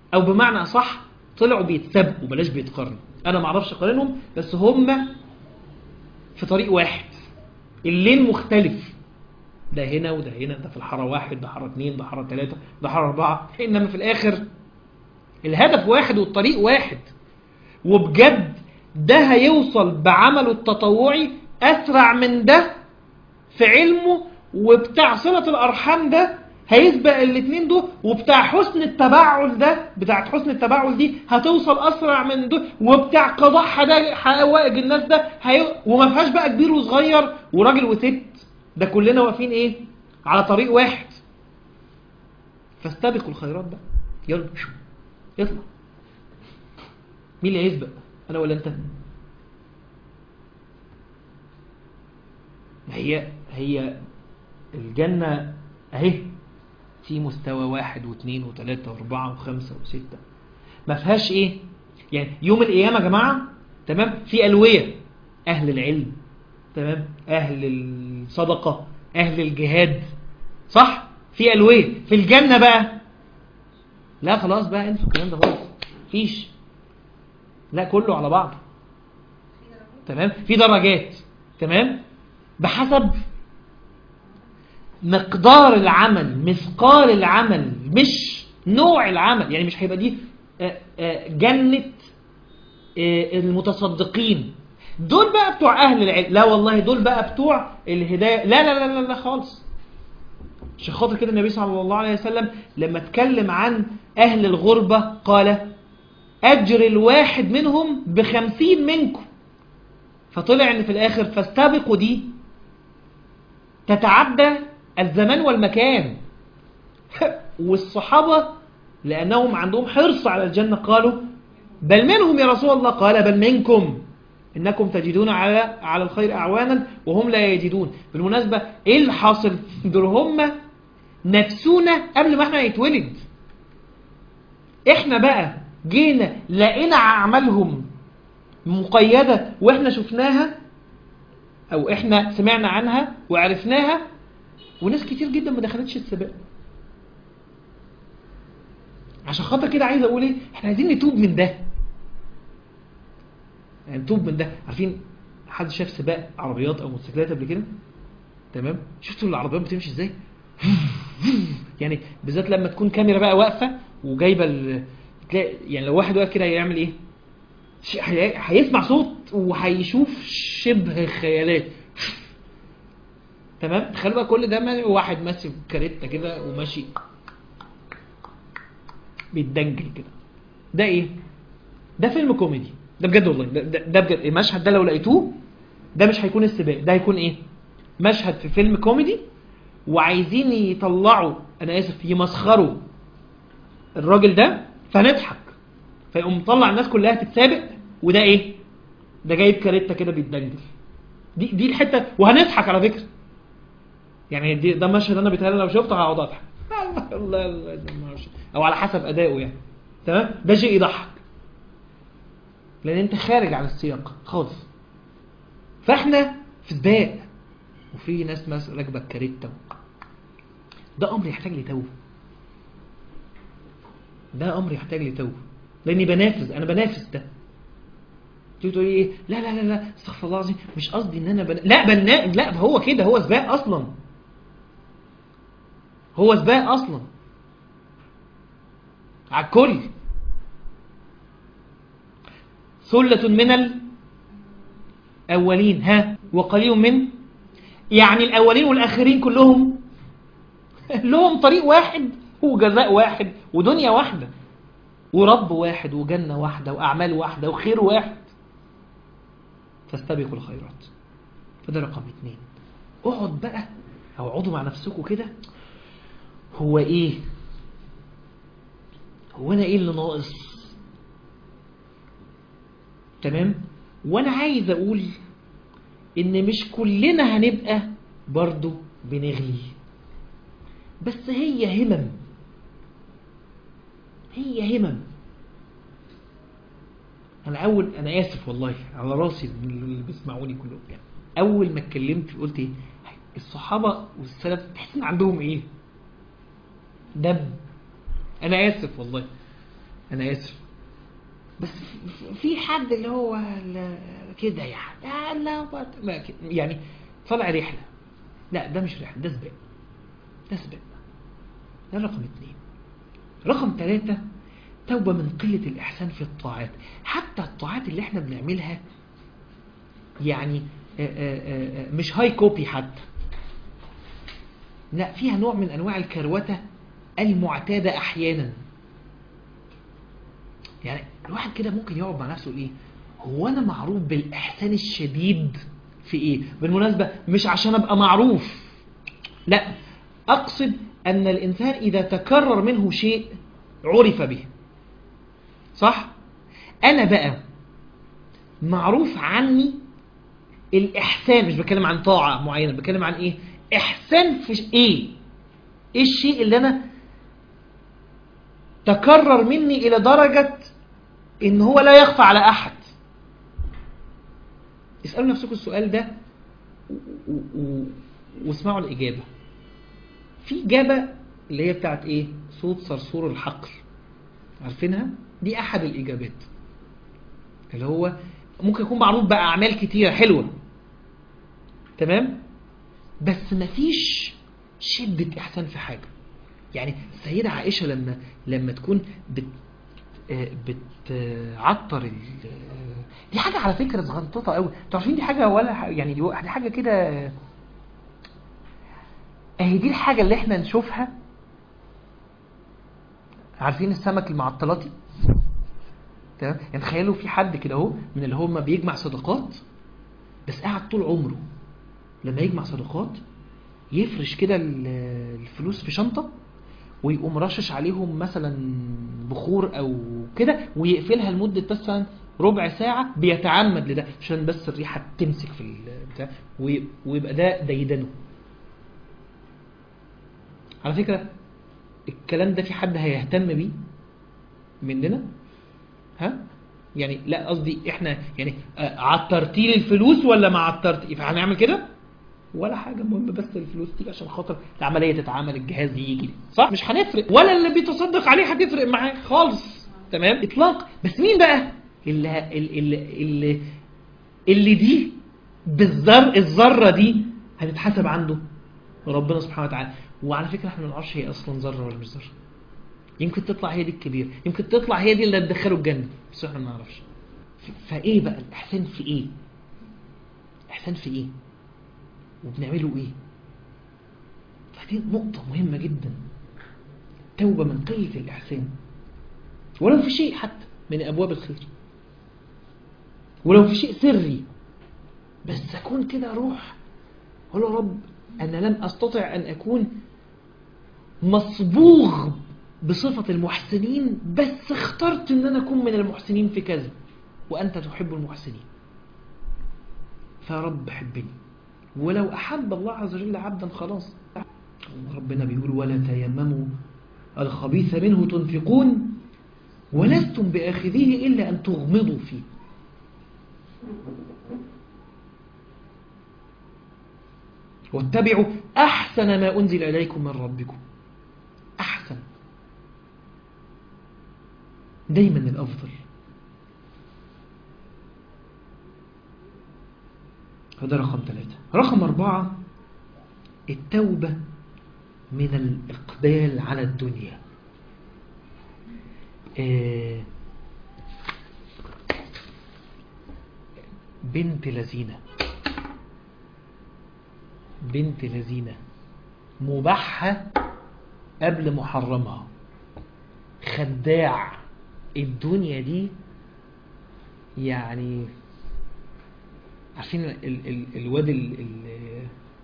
او بمعنى صح طلعوا بيتسابقوا بلاش بيتقارنوا انا ما اعرفش اقارنهم بس هم في طريق واحد الليل مختلف ده هنا وده هنا ده في الحاره واحد ده حاره اتنين ده حاره تلاته ده حاره اربعه انما في الاخر الهدف واحد والطريق واحد وبجد ده هيوصل بعمله التطوعي اسرع من ده في علمه وبتاع صلة الارحام ده هيسبق الاثنين دول وبتاع حسن التبعل ده بتاعت حسن التبعل دي هتوصل اسرع من دول وبتاع قضاء حدا- حوائج الناس ده هي... وما فيهاش بقى كبير وصغير وراجل وست ده كلنا واقفين ايه على طريق واحد فاستبقوا الخيرات بقى يلا شو يطلع مين اللي هيسبق انا ولا انت ما هي هي الجنة اهي في مستوى واحد واثنين وثلاثة واربعة وخمسة وستة ما فيهاش ايه يعني يوم القيامة يا جماعة تمام في ألوية أهل العلم تمام أهل الصدقة أهل الجهاد صح في ألوية في الجنة بقى لا خلاص بقى انسوا الكلام ده خالص فيش لا كله على بعض تمام في درجات تمام بحسب مقدار العمل مثقال العمل مش نوع العمل يعني مش هيبقى دي آه، آه، جنة آه، المتصدقين دول بقى بتوع أهل العلم لا والله دول بقى بتوع الهداية لا لا لا لا, لا خالص عشان خاطر كده النبي صلى الله عليه وسلم لما اتكلم عن أهل الغربة قال أجر الواحد منهم بخمسين منكم فطلع ان في الآخر فاستبقوا دي تتعدى الزمان والمكان والصحابة لأنهم عندهم حرص على الجنة قالوا بل منهم يا رسول الله قال بل منكم إنكم تجدون على على الخير أعوانا وهم لا يجدون بالمناسبة إيه اللي حاصل دول هم نفسونا قبل ما احنا نتولد احنا بقى جينا لقينا أعمالهم مقيدة واحنا شفناها او احنا سمعنا عنها وعرفناها وناس كتير جدا ما دخلتش السباق عشان خاطر كده عايز اقول ايه احنا عايزين نتوب من ده يعني نتوب من ده عارفين حد شاف سباق عربيات او موتوسيكلات قبل كده تمام شفتوا العربيات بتمشي ازاي يعني بالذات لما تكون كاميرا بقى واقفه وجايبه ال... تلاقي يعني لو واحد واقف كده هيعمل ايه ش- هي- هيسمع صوت وهيشوف شبه خيالات تمام تخيل بقى كل ده ما- واحد ماسك كاريتا كده وماشي بيتدنجل كده ده ايه ده فيلم كوميدي ده بجد والله ده, ده, ده بجد المشهد ده لو لقيتوه ده مش هيكون السباق ده هيكون ايه مشهد في فيلم كوميدي وعايزين يطلعوا انا اسف يمسخروا الراجل ده فنضحك فيقوم مطلع الناس كلها تتسابق وده ايه ده جايب كاريتا كده بيتدنجل دي دي الحته وهنضحك على فكره يعني دي ده مشهد انا بيتهيألي لو شفته هقعد اضحك الله الله الله ده ما أعرفش. او على حسب ادائه يعني تمام ده شيء يضحك لان انت خارج عن السياق خالص فاحنا في سباق وفي ناس مثلا راكبه الكاريتا ده امر يحتاج لتوبه ده امر يحتاج لتوبه لاني بنافس انا بنافس ده تيجي تقولي ايه لا لا لا لا استغفر الله العظيم مش قصدي ان انا بنا... لا بنا... لا هو كده هو سباق اصلا هو سباق اصلا على الكل ثلة من الأولين ها وقليل من يعني الأولين والآخرين كلهم لهم طريق واحد وجزاء واحد ودنيا واحدة ورب واحد وجنة واحدة وأعمال واحدة وخير واحد فاستبقوا الخيرات فده رقم اتنين اقعد بقى او اقعدوا مع نفسكم كده هو ايه هو انا ايه اللي ناقص تمام وانا عايز اقول ان مش كلنا هنبقى برضو بنغلي بس هي همم هي همم انا اول انا اسف والله على راسي من اللي بيسمعوني كلهم يعني اول ما اتكلمت قلت ايه الصحابه والسلف تحس ان عندهم ايه دم انا اسف والله انا اسف بس في حد اللي هو ال- كده يعني لا لا بط- ما ك- يعني طلع رحله لا ده مش رحله ده سباق ده سباق ده رقم اتنين رقم ثلاثة توبة من قلة الإحسان في الطاعات حتى الطاعات اللي احنا بنعملها يعني آه، آه، آه، مش هاي كوبي حتى لا فيها نوع من أنواع الكروتة المعتادة أحيانا يعني الواحد كده ممكن يقعد مع نفسه يقول ايه هو انا معروف بالاحسان الشديد في ايه بالمناسبه مش عشان ابقى معروف لا اقصد ان الانسان اذا تكرر منه شيء عرف به صح انا بقى معروف عني الاحسان مش بتكلم عن طاعه معينه بتكلم عن ايه احسان في ش- ايه ايه الشيء اللي انا تكرر مني الى درجه ان هو لا يخفى على احد اسالوا نفسكم السؤال ده و- و- و- واسمعوا الاجابه في اجابه اللي هي بتاعت ايه صوت صرصور الحقل عارفينها دي احد الاجابات اللي هو ممكن يكون معروف باعمال كتيره حلوه تمام بس مفيش شده احسان في حاجه يعني السيده عائشه لما لما تكون بت آه، بتعطر ال آه، دي حاجه على فكره صغنططه قوي انتوا عارفين دي حاجه ولا ح- يعني دي دي حاجه كده آه، اهي دي الحاجه اللي احنا نشوفها عارفين السمك المعطلاتي تمام يعني تخيلوا في حد كده اهو من اللي هم بيجمع صدقات بس قاعد طول عمره لما يجمع صدقات يفرش كده ال- الفلوس في شنطه ويقوم رشش عليهم مثلا بخور او كده ويقفلها لمده مثلا ربع ساعه بيتعمد لده عشان بس الريحه تمسك في البتاع وي- ويبقى ده ديدنه على فكره الكلام ده في حد هيهتم بيه مننا ها يعني لا قصدي احنا يعني آه، عطرتي لي الفلوس ولا ما عطرتي فهنعمل كده ولا حاجه المهم بس الفلوس تيجي عشان خاطر العمليه تتعمل الجهاز يجي صح مش هنفرق ولا اللي بيتصدق عليه هتفرق معاه خالص تمام اطلاق بس مين بقى اللي اللي اللي, اللي دي بالذر الذره دي هتتحسب عنده ربنا سبحانه وتعالى وعلى فكره احنا ما نعرفش هي اصلا ذره ولا مش ذره يمكن تطلع هي دي الكبيره يمكن تطلع هي دي اللي هتدخله الجنه بس احنا ما نعرفش ف- فايه بقى الاحسان في ايه الاحسان في ايه وبنعمله ايه فدي نقطة مهمة جدا توبة من قلة الإحسان ولو في شيء حتى من أبواب الخير ولو في شيء سري بس أكون كده أروح أقول يا رب أنا لم أستطع أن أكون مصبوغ بصفة المحسنين بس اخترت أن أنا أكون من المحسنين في كذا وأنت تحب المحسنين فيا رب حبني ولو أحب الله عز وجل عبدا خلاص ربنا بيقول ولا تيمموا الخبيث منه تنفقون ولستم بآخذيه إلا أن تغمضوا فيه واتبعوا أحسن ما أنزل إليكم من ربكم أحسن دايما الأفضل هذا رقم ثلاثة رقم أربعة التوبة من الإقبال على الدنيا آه، بنت لذينة بنت لذينة مباحة قبل محرمها خداع الدنيا دي يعني عارفين ال ال الواد ال ال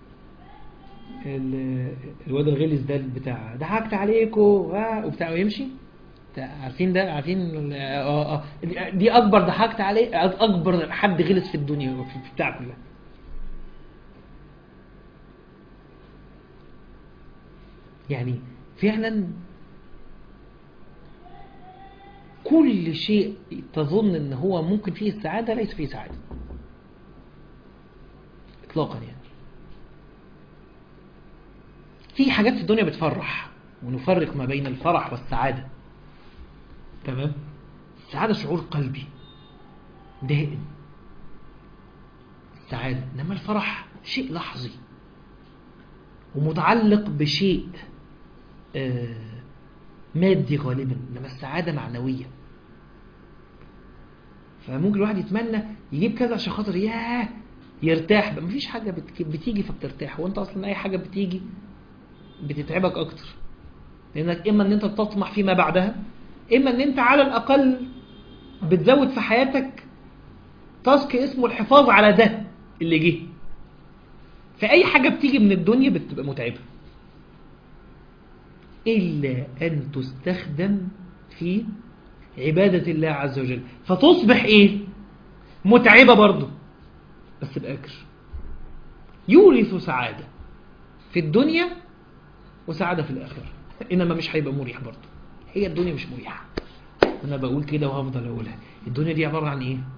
ال الواد الغلس ده بتاع ضحكت عليكم ها وبتاع ويمشي بتاع- عارفين ده عارفين ال- اه اه دي- دي اكبر ضحكت عليه اكبر حد غلس في الدنيا في في بتاع كلها يعني فعلا كل شيء تظن ان هو ممكن فيه السعاده ليس فيه سعاده اطلاقا يعني في حاجات في الدنيا بتفرح ونفرق ما بين الفرح والسعاده تمام السعادة شعور قلبي دائم السعادة إنما الفرح شيء لحظي ومتعلق بشيء آه، مادي غالبا إنما السعادة معنوية فممكن الواحد يتمنى يجيب كذا عشان خاطر ياه يرتاح بقى مفيش حاجة بت- بتيجي فبترتاح وانت اصلا اي حاجة بتيجي بتتعبك اكتر لانك اما ان انت تطمح فيما بعدها اما ان انت على الاقل بتزود في حياتك تاسك اسمه الحفاظ على ده اللي جه فاي حاجة بتيجي من الدنيا بتبقى متعبة الا ان تستخدم في عبادة الله عز وجل فتصبح ايه متعبة برضه بس بأجر يورث سعادة في الدنيا وسعادة في الآخرة إنما مش هيبقى مريح برضه هي الدنيا مش مريحة أنا بقول كده وهفضل أقولها الدنيا دي عبارة عن إيه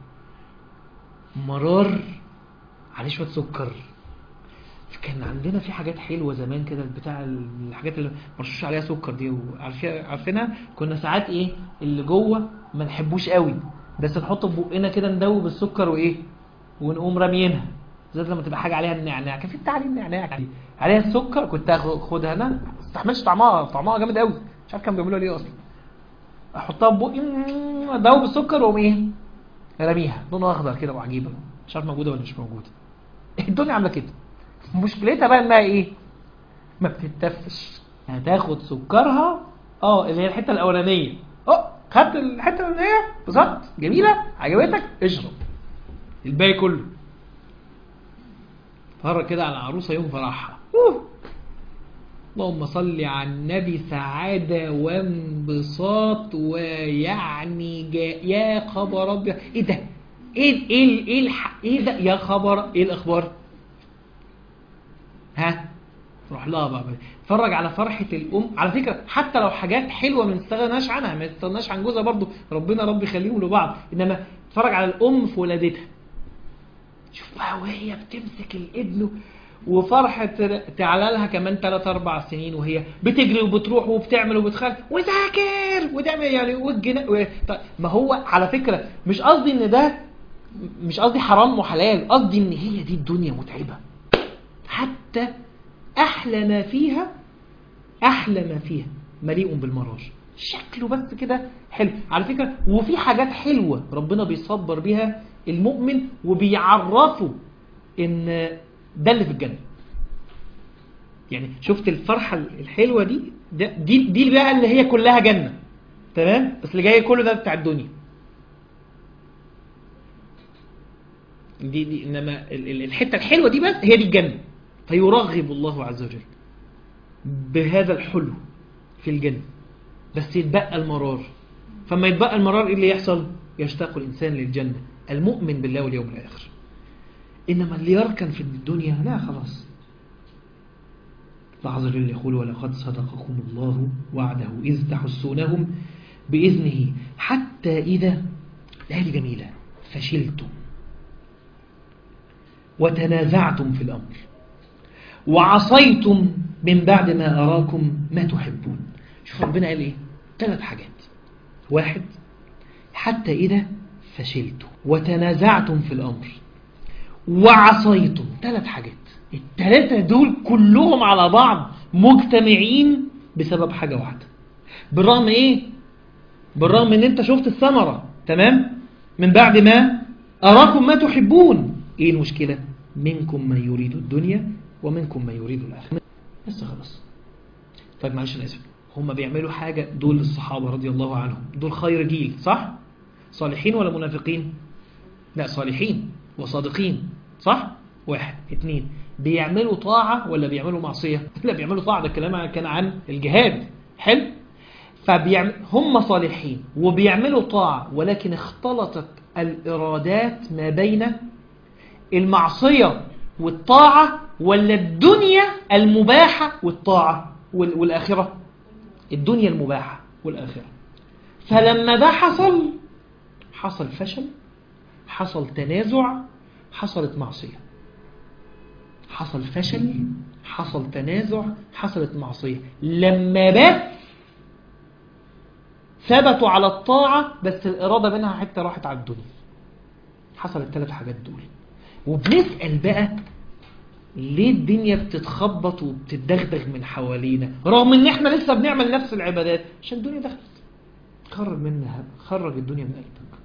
مرار عليه شوية سكر كان عندنا في حاجات حلوة زمان كده بتاع الحاجات اللي مرشوش عليها سكر دي وعارفين عارفينها كنا ساعات ايه اللي جوه ما نحبوش قوي بس نحطه في بقنا كده ندوب السكر وايه ونقوم راميينها بالذات لما تبقى حاجه عليها النعناع كان في بتاع عليه النعناع دي عليها السكر كنت اخدها انا ما استحملش طعمها طعمها جامد قوي مش عارف كانوا بيعملوها ليه اصلا احطها في بقي مم، ادوب السكر واقوم ايه راميها لونها اخضر كده وعجيبه مش عارف موجوده ولا مش موجوده الدنيا عامله كده مشكلتها بقى انها ايه ما بتتفش هتاخد سكرها اه اللي هي الحته الاولانيه اه خدت الحته الاولانيه بالظبط جميله عجبتك اشرب الباقي كله فرق كده على العروسه يوم فرحها أوه. اللهم صل على النبي سعادة وانبساط ويعني جا يا خبر ابيض ايه ده ايه ايه ايه الح... ايه ده يا خبر ايه الاخبار ها روح لها بقى اتفرج على فرحة الأم على فكرة حتى لو حاجات حلوة ما نستغناش عنها ما نستغناش عن جوزها برضو ربنا رب يخليهم لبعض إنما اتفرج على الأم في ولادتها شوف بقى وهي بتمسك الابن وفرحة تعالى لها كمان 3 4 سنين وهي بتجري وبتروح وبتعمل وبتخلي وذاكر وتعمل يعني والجنا و... طيب ما هو على فكرة مش قصدي ان ده مش قصدي حرام وحلال قصدي ان هي دي الدنيا متعبة حتى أحلى ما فيها أحلى ما فيها مليء بالمرار شكله بس كده حلو على فكرة وفي حاجات حلوة ربنا بيصبر بيها المؤمن وبيعرفه ان ده اللي في الجنة يعني شفت الفرحة الحلوة دي ده دي, دي بقى اللي هي كلها جنة تمام بس اللي جاي كله ده بتاع الدنيا دي, دي انما الحتة الحلوة دي بس هي دي الجنة فيرغب الله عز وجل بهذا الحلو في الجنة بس يتبقى المرار فما يتبقى المرار ايه اللي يحصل يشتاق الإنسان للجنة المؤمن بالله واليوم الآخر إنما اللي يركن في الدنيا لا خلاص الله عز وجل يقول ولقد صدقكم الله وعده إذ تحسونهم بإذنه حتى إذا الآية جميلة فشلتم وتنازعتم في الأمر وعصيتم من بعد ما أراكم ما تحبون شوف ربنا قال إيه ثلاث حاجات واحد حتى إذا فشلتم وتنازعتم في الأمر وعصيتم ثلاث حاجات الثلاثة دول كلهم على بعض مجتمعين بسبب حاجة واحدة بالرغم إيه بالرغم إن أنت شفت الثمرة تمام من بعد ما أراكم ما تحبون إيه المشكلة منكم من يريد الدنيا ومنكم من يريد الآخرة بس خلاص طيب معلش أنا آسف هم بيعملوا حاجة دول الصحابة رضي الله عنهم دول خير جيل صح صالحين ولا منافقين لا صالحين وصادقين صح واحد اتنين بيعملوا طاعة ولا بيعملوا معصية لا بيعملوا طاعة ده الكلام كان عن الجهاد حلو فبيعمل هم صالحين وبيعملوا طاعة ولكن اختلطت الإرادات ما بين المعصية والطاعة ولا الدنيا المباحة والطاعة والآخرة الدنيا المباحة والآخرة فلما ده حصل حصل فشل حصل تنازع حصلت معصية حصل فشل حصل تنازع حصلت معصية لما بات ثبتوا على الطاعة بس الإرادة منها حتى راحت على الدنيا حصل الثلاث حاجات دول وبنسأل بقى ليه الدنيا بتتخبط وبتدغدغ من حوالينا رغم ان احنا لسه بنعمل نفس العبادات عشان الدنيا دخلت خرج منها خرج الدنيا من قلبك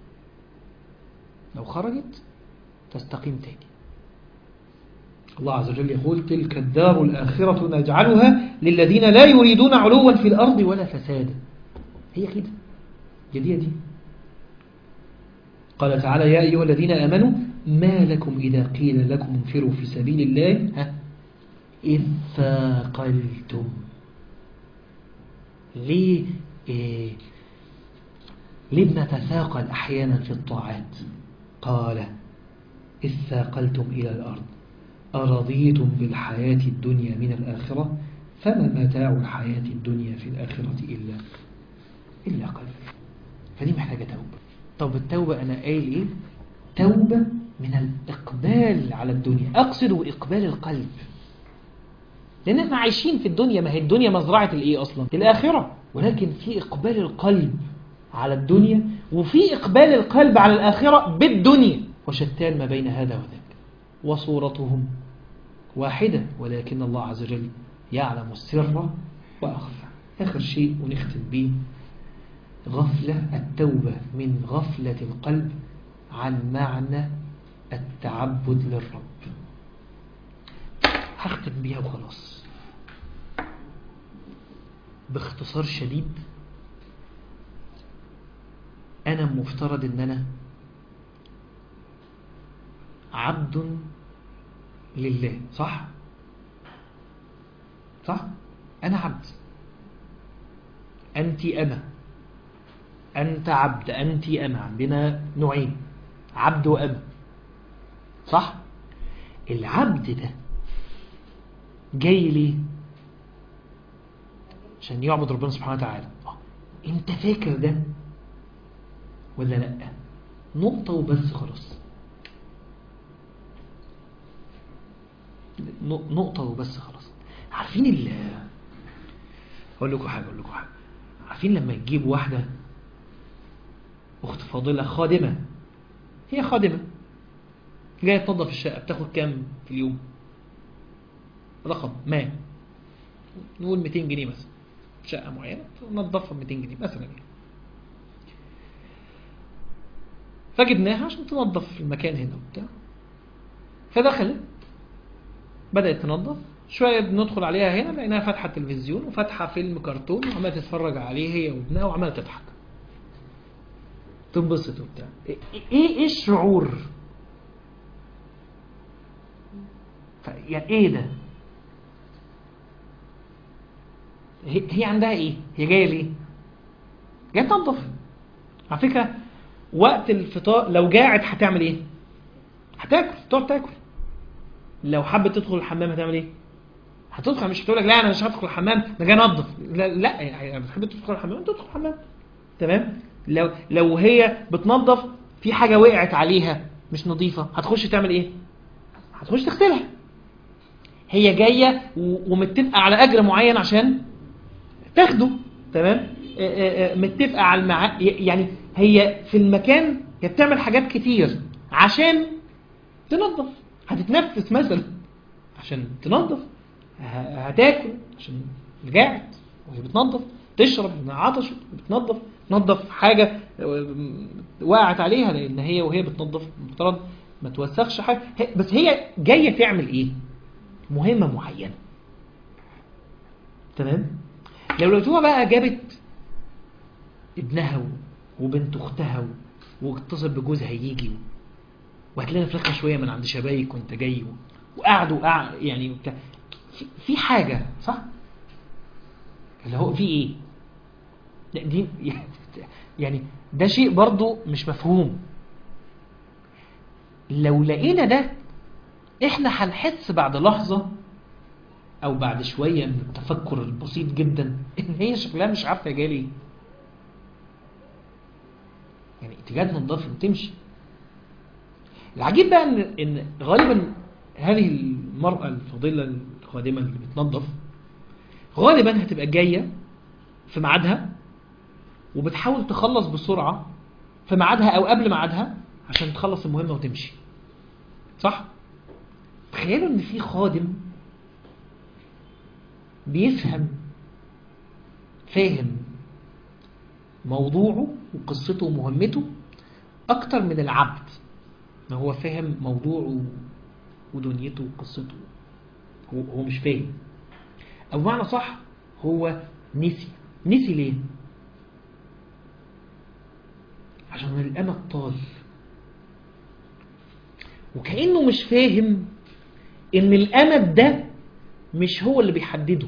لو خرجت تستقيم تاني الله عز وجل يقول تلك الدار الآخرة نجعلها للذين لا يريدون علوا في الأرض ولا فسادا هي كده جدية دي قال تعالى يا أيها الذين آمنوا ما لكم إذا قيل لكم انفروا في سبيل الله ها إذ ثاقلتم ليه إيه ليه بنتثاقل أحيانا في الطاعات قال إذ ثاقلتم إلى الأرض أرضيتم بالحياة الدنيا من الآخرة فما متاع الحياة الدنيا في الآخرة إلا إلا قليل فدي محتاجة توبة طب التوبة أنا قايل إيه توبة من الإقبال على الدنيا أقصد إقبال القلب لأن احنا عايشين في الدنيا ما هي الدنيا مزرعة الإيه أصلا الآخرة ولكن في إقبال القلب على الدنيا وفي إقبال القلب على الآخرة بالدنيا وشتان ما بين هذا وذاك وصورتهم واحدة ولكن الله عز وجل يعلم السر وأخفى آخر شيء ونختم به غفلة التوبة من غفلة القلب عن معنى التعبد للرب هختم بيها وخلاص باختصار شديد أنا مفترض أن أنا عبد لله صح؟ صح؟ أنا عبد أنت أنا أنت عبد أنت أنا عندنا نوعين عبد وأنا صح؟ العبد ده جاي ليه؟ عشان يعبد ربنا سبحانه وتعالى انت فاكر ده ولا لا نقطة وبس خلاص نقطة وبس خلاص عارفين ال اقول لكم حاجة اقول لكم حاجة عارفين لما تجيب واحدة اخت فاضلة خادمة هي خادمة جاية تنظف الشقة بتاخد كام في اليوم رقم ما نقول 200 جنيه مثلا شقة معينة تنظفها ب 200 جنيه مثلا يعني فجبناها عشان تنظف المكان هنا وبتاع فدخلت بدأت تنظف شوية بندخل عليها هنا لقيناها فاتحة تلفزيون وفاتحة فيلم كرتون وعمالة تتفرج عليه هي وابنها وعمالة تضحك تنبسط وبتاع ايه ايه الشعور يعني ايه ده هي عندها ايه هي جايه ليه جايه تنظف على فكره وقت الفطار لو جاعت هتعمل ايه هتاكل تقعد تاكل لو حبت تدخل الحمام هتعمل ايه هتدخل مش هتقول لك لا انا مش هدخل الحمام انا جاي انظف لا لا يعني بتحب تدخل الحمام تدخل الحمام تمام لو لو هي بتنظف في حاجه وقعت عليها مش نظيفه هتخش تعمل ايه هتخش تغسلها هي جايه ومتفقه على اجر معين عشان تاخده تمام متفقه على المع... يعني هي في المكان هي بتعمل حاجات كتير عشان تنظف هتتنفس مثلا عشان تنظف هتاكل عشان رجعت وهي بتنظف تشرب عطش بتنظف تنظف حاجة وقعت عليها لأن هي وهي بتنظف مفترض ما توسخش حاجة بس هي جاية تعمل ايه مهمة معينة تمام لو لقيتوها بقى جابت ابنها وبنت اختها واتصل بجوزها يجي وهتلاقي فلخة شوية من عند شبايك وانت جاي وقعدوا قعد يعني وبتاع في حاجة صح اللي هو في ايه دي يعني ده شيء برضو مش مفهوم لو لقينا ده احنا هنحس بعد لحظة او بعد شوية من التفكر البسيط جدا ان هي شكلها مش عارفة جاي ليه يعني اتجاه تنضف وتمشي العجيب بقى ان, إن غالبا هذه المرأة الفضيلة الخادمة اللي بتنظف غالبا هتبقى جاية في ميعادها وبتحاول تخلص بسرعة في ميعادها أو قبل ميعادها عشان تخلص المهمة وتمشي صح؟ تخيلوا إن في خادم بيفهم فاهم موضوعه وقصته ومهمته أكتر من العبد ما هو فاهم موضوعه ودنيته وقصته هو, هو مش فاهم أو بمعنى صح هو نسي نسي ليه عشان الأمل طال وكأنه مش فاهم إن الأمد ده مش هو اللي بيحدده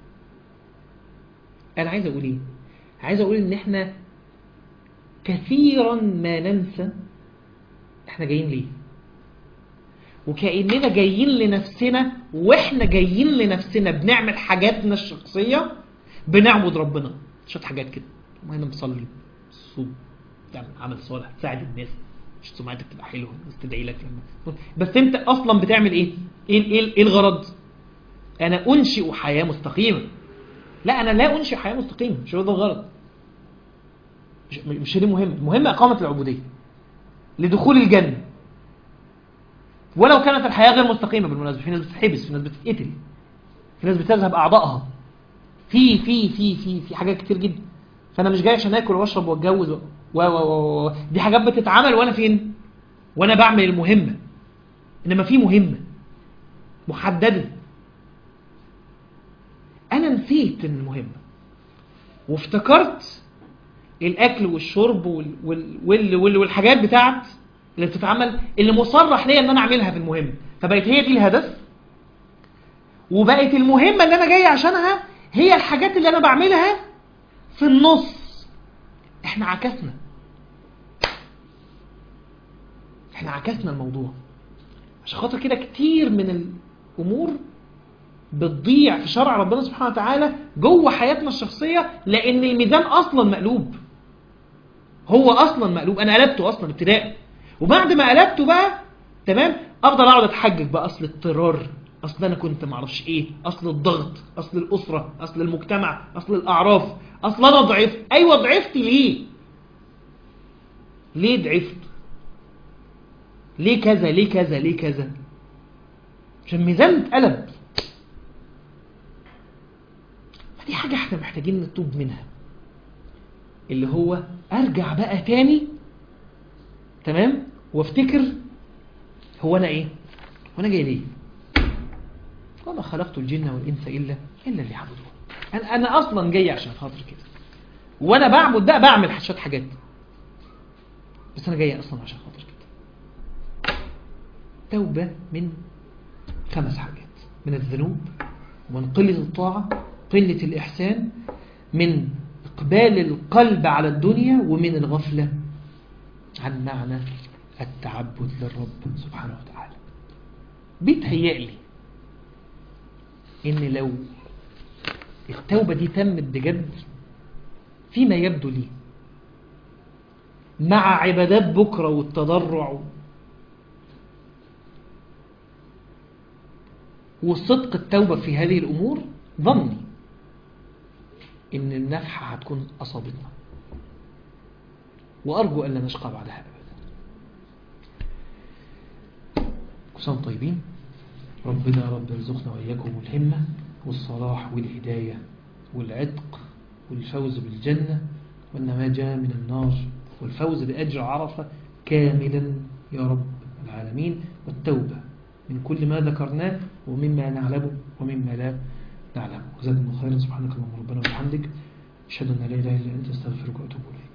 أنا عايز أقول إيه عايز أقول إن إحنا كثيرا ما ننسى إحنا جايين ليه وكأننا جايين لنفسنا وإحنا جايين لنفسنا بنعمل حاجاتنا الشخصية بنعبد ربنا شوية حاجات كده وهنا بصلي صوم تعمل عمل صالح تساعد الناس مش سمعتك تبقى حلوه الناس تدعي لك لما بس انت اصلا بتعمل ايه ايه ايه, إيه الغرض انا انشئ حياه مستقيمه لا انا لا انشئ حياه مستقيمه مش هو ده الغرض مش, مش دي مهم المهم اقامه العبوديه لدخول الجنه ولو كانت الحياه غير مستقيمه بالمناسبه في ناس بتتحبس في ناس بتتقتل في ناس بتذهب اعضائها في في في في في حاجات كتير جدا فانا مش جاي عشان اكل واشرب واتجوز و و و و دي حاجات بتتعمل وانا فين وانا بعمل المهمه انما في مهمه محدده انا نسيت ان المهمه وافتكرت الاكل والشرب وال وال وال وال والحاجات بتاعت اللي بتتعمل اللي مصرح ليا ان انا اعملها في المهمه فبقت هي دي الهدف وبقت المهمه اللي انا جاي عشانها هي الحاجات اللي انا بعملها في النص احنا عكسنا احنا عكسنا الموضوع عشان خاطر كده كتير من الامور بتضيع في شرع ربنا سبحانه وتعالى جوه حياتنا الشخصيه لان الميزان اصلا مقلوب هو اصلا مقلوب انا قلبته اصلا ابتداء وبعد ما قلبته بقى تمام افضل اقعد اتحجج بقى اصل اضطرار اصل انا كنت معرفش ايه اصل الضغط اصل الاسره اصل المجتمع اصل الاعراف اصل انا ضعفت ايوه ضعفت ليه ليه ضعفت ليه كذا ليه كذا ليه كذا عشان الميزان اتقلب فدي حاجة احنا محتاجين نتوب منها اللي هو ارجع بقى تاني تمام وافتكر هو انا ايه وانا جاي ليه وما خلقت الجن والانس الا الا ليعبدون انا انا اصلا جاي عشان خاطر كده وانا بعبد ده بعمل شويه حاجات بس انا جاي اصلا عشان خاطر كده توبه من خمس حاجات من الذنوب ومن قله الطاعه قله الاحسان من اقبال القلب على الدنيا ومن الغفله عن معنى التعبد للرب سبحانه وتعالى بيتهيألي ان لو التوبة دي تمت بجد فيما يبدو لي مع عبادات بكرة والتضرع وصدق التوبة في هذه الأمور ظني إن النفحة هتكون أصابتنا وأرجو أن لا نشقى بعدها أبدا كسان طيبين ربنا رب ارزقنا وإياكم الهمة والصلاح والهداية والعتق والفوز بالجنة والنجاة من النار والفوز بأجر عرفة كاملا يا رب العالمين والتوبة من كل ما ذكرناه ومما نعلمه ومما لا نعلمه جزاكم الله خيرا سبحانك اللهم ربنا وبحمدك أشهد أن لا إله إلا أنت استغفرك وأتوب إليك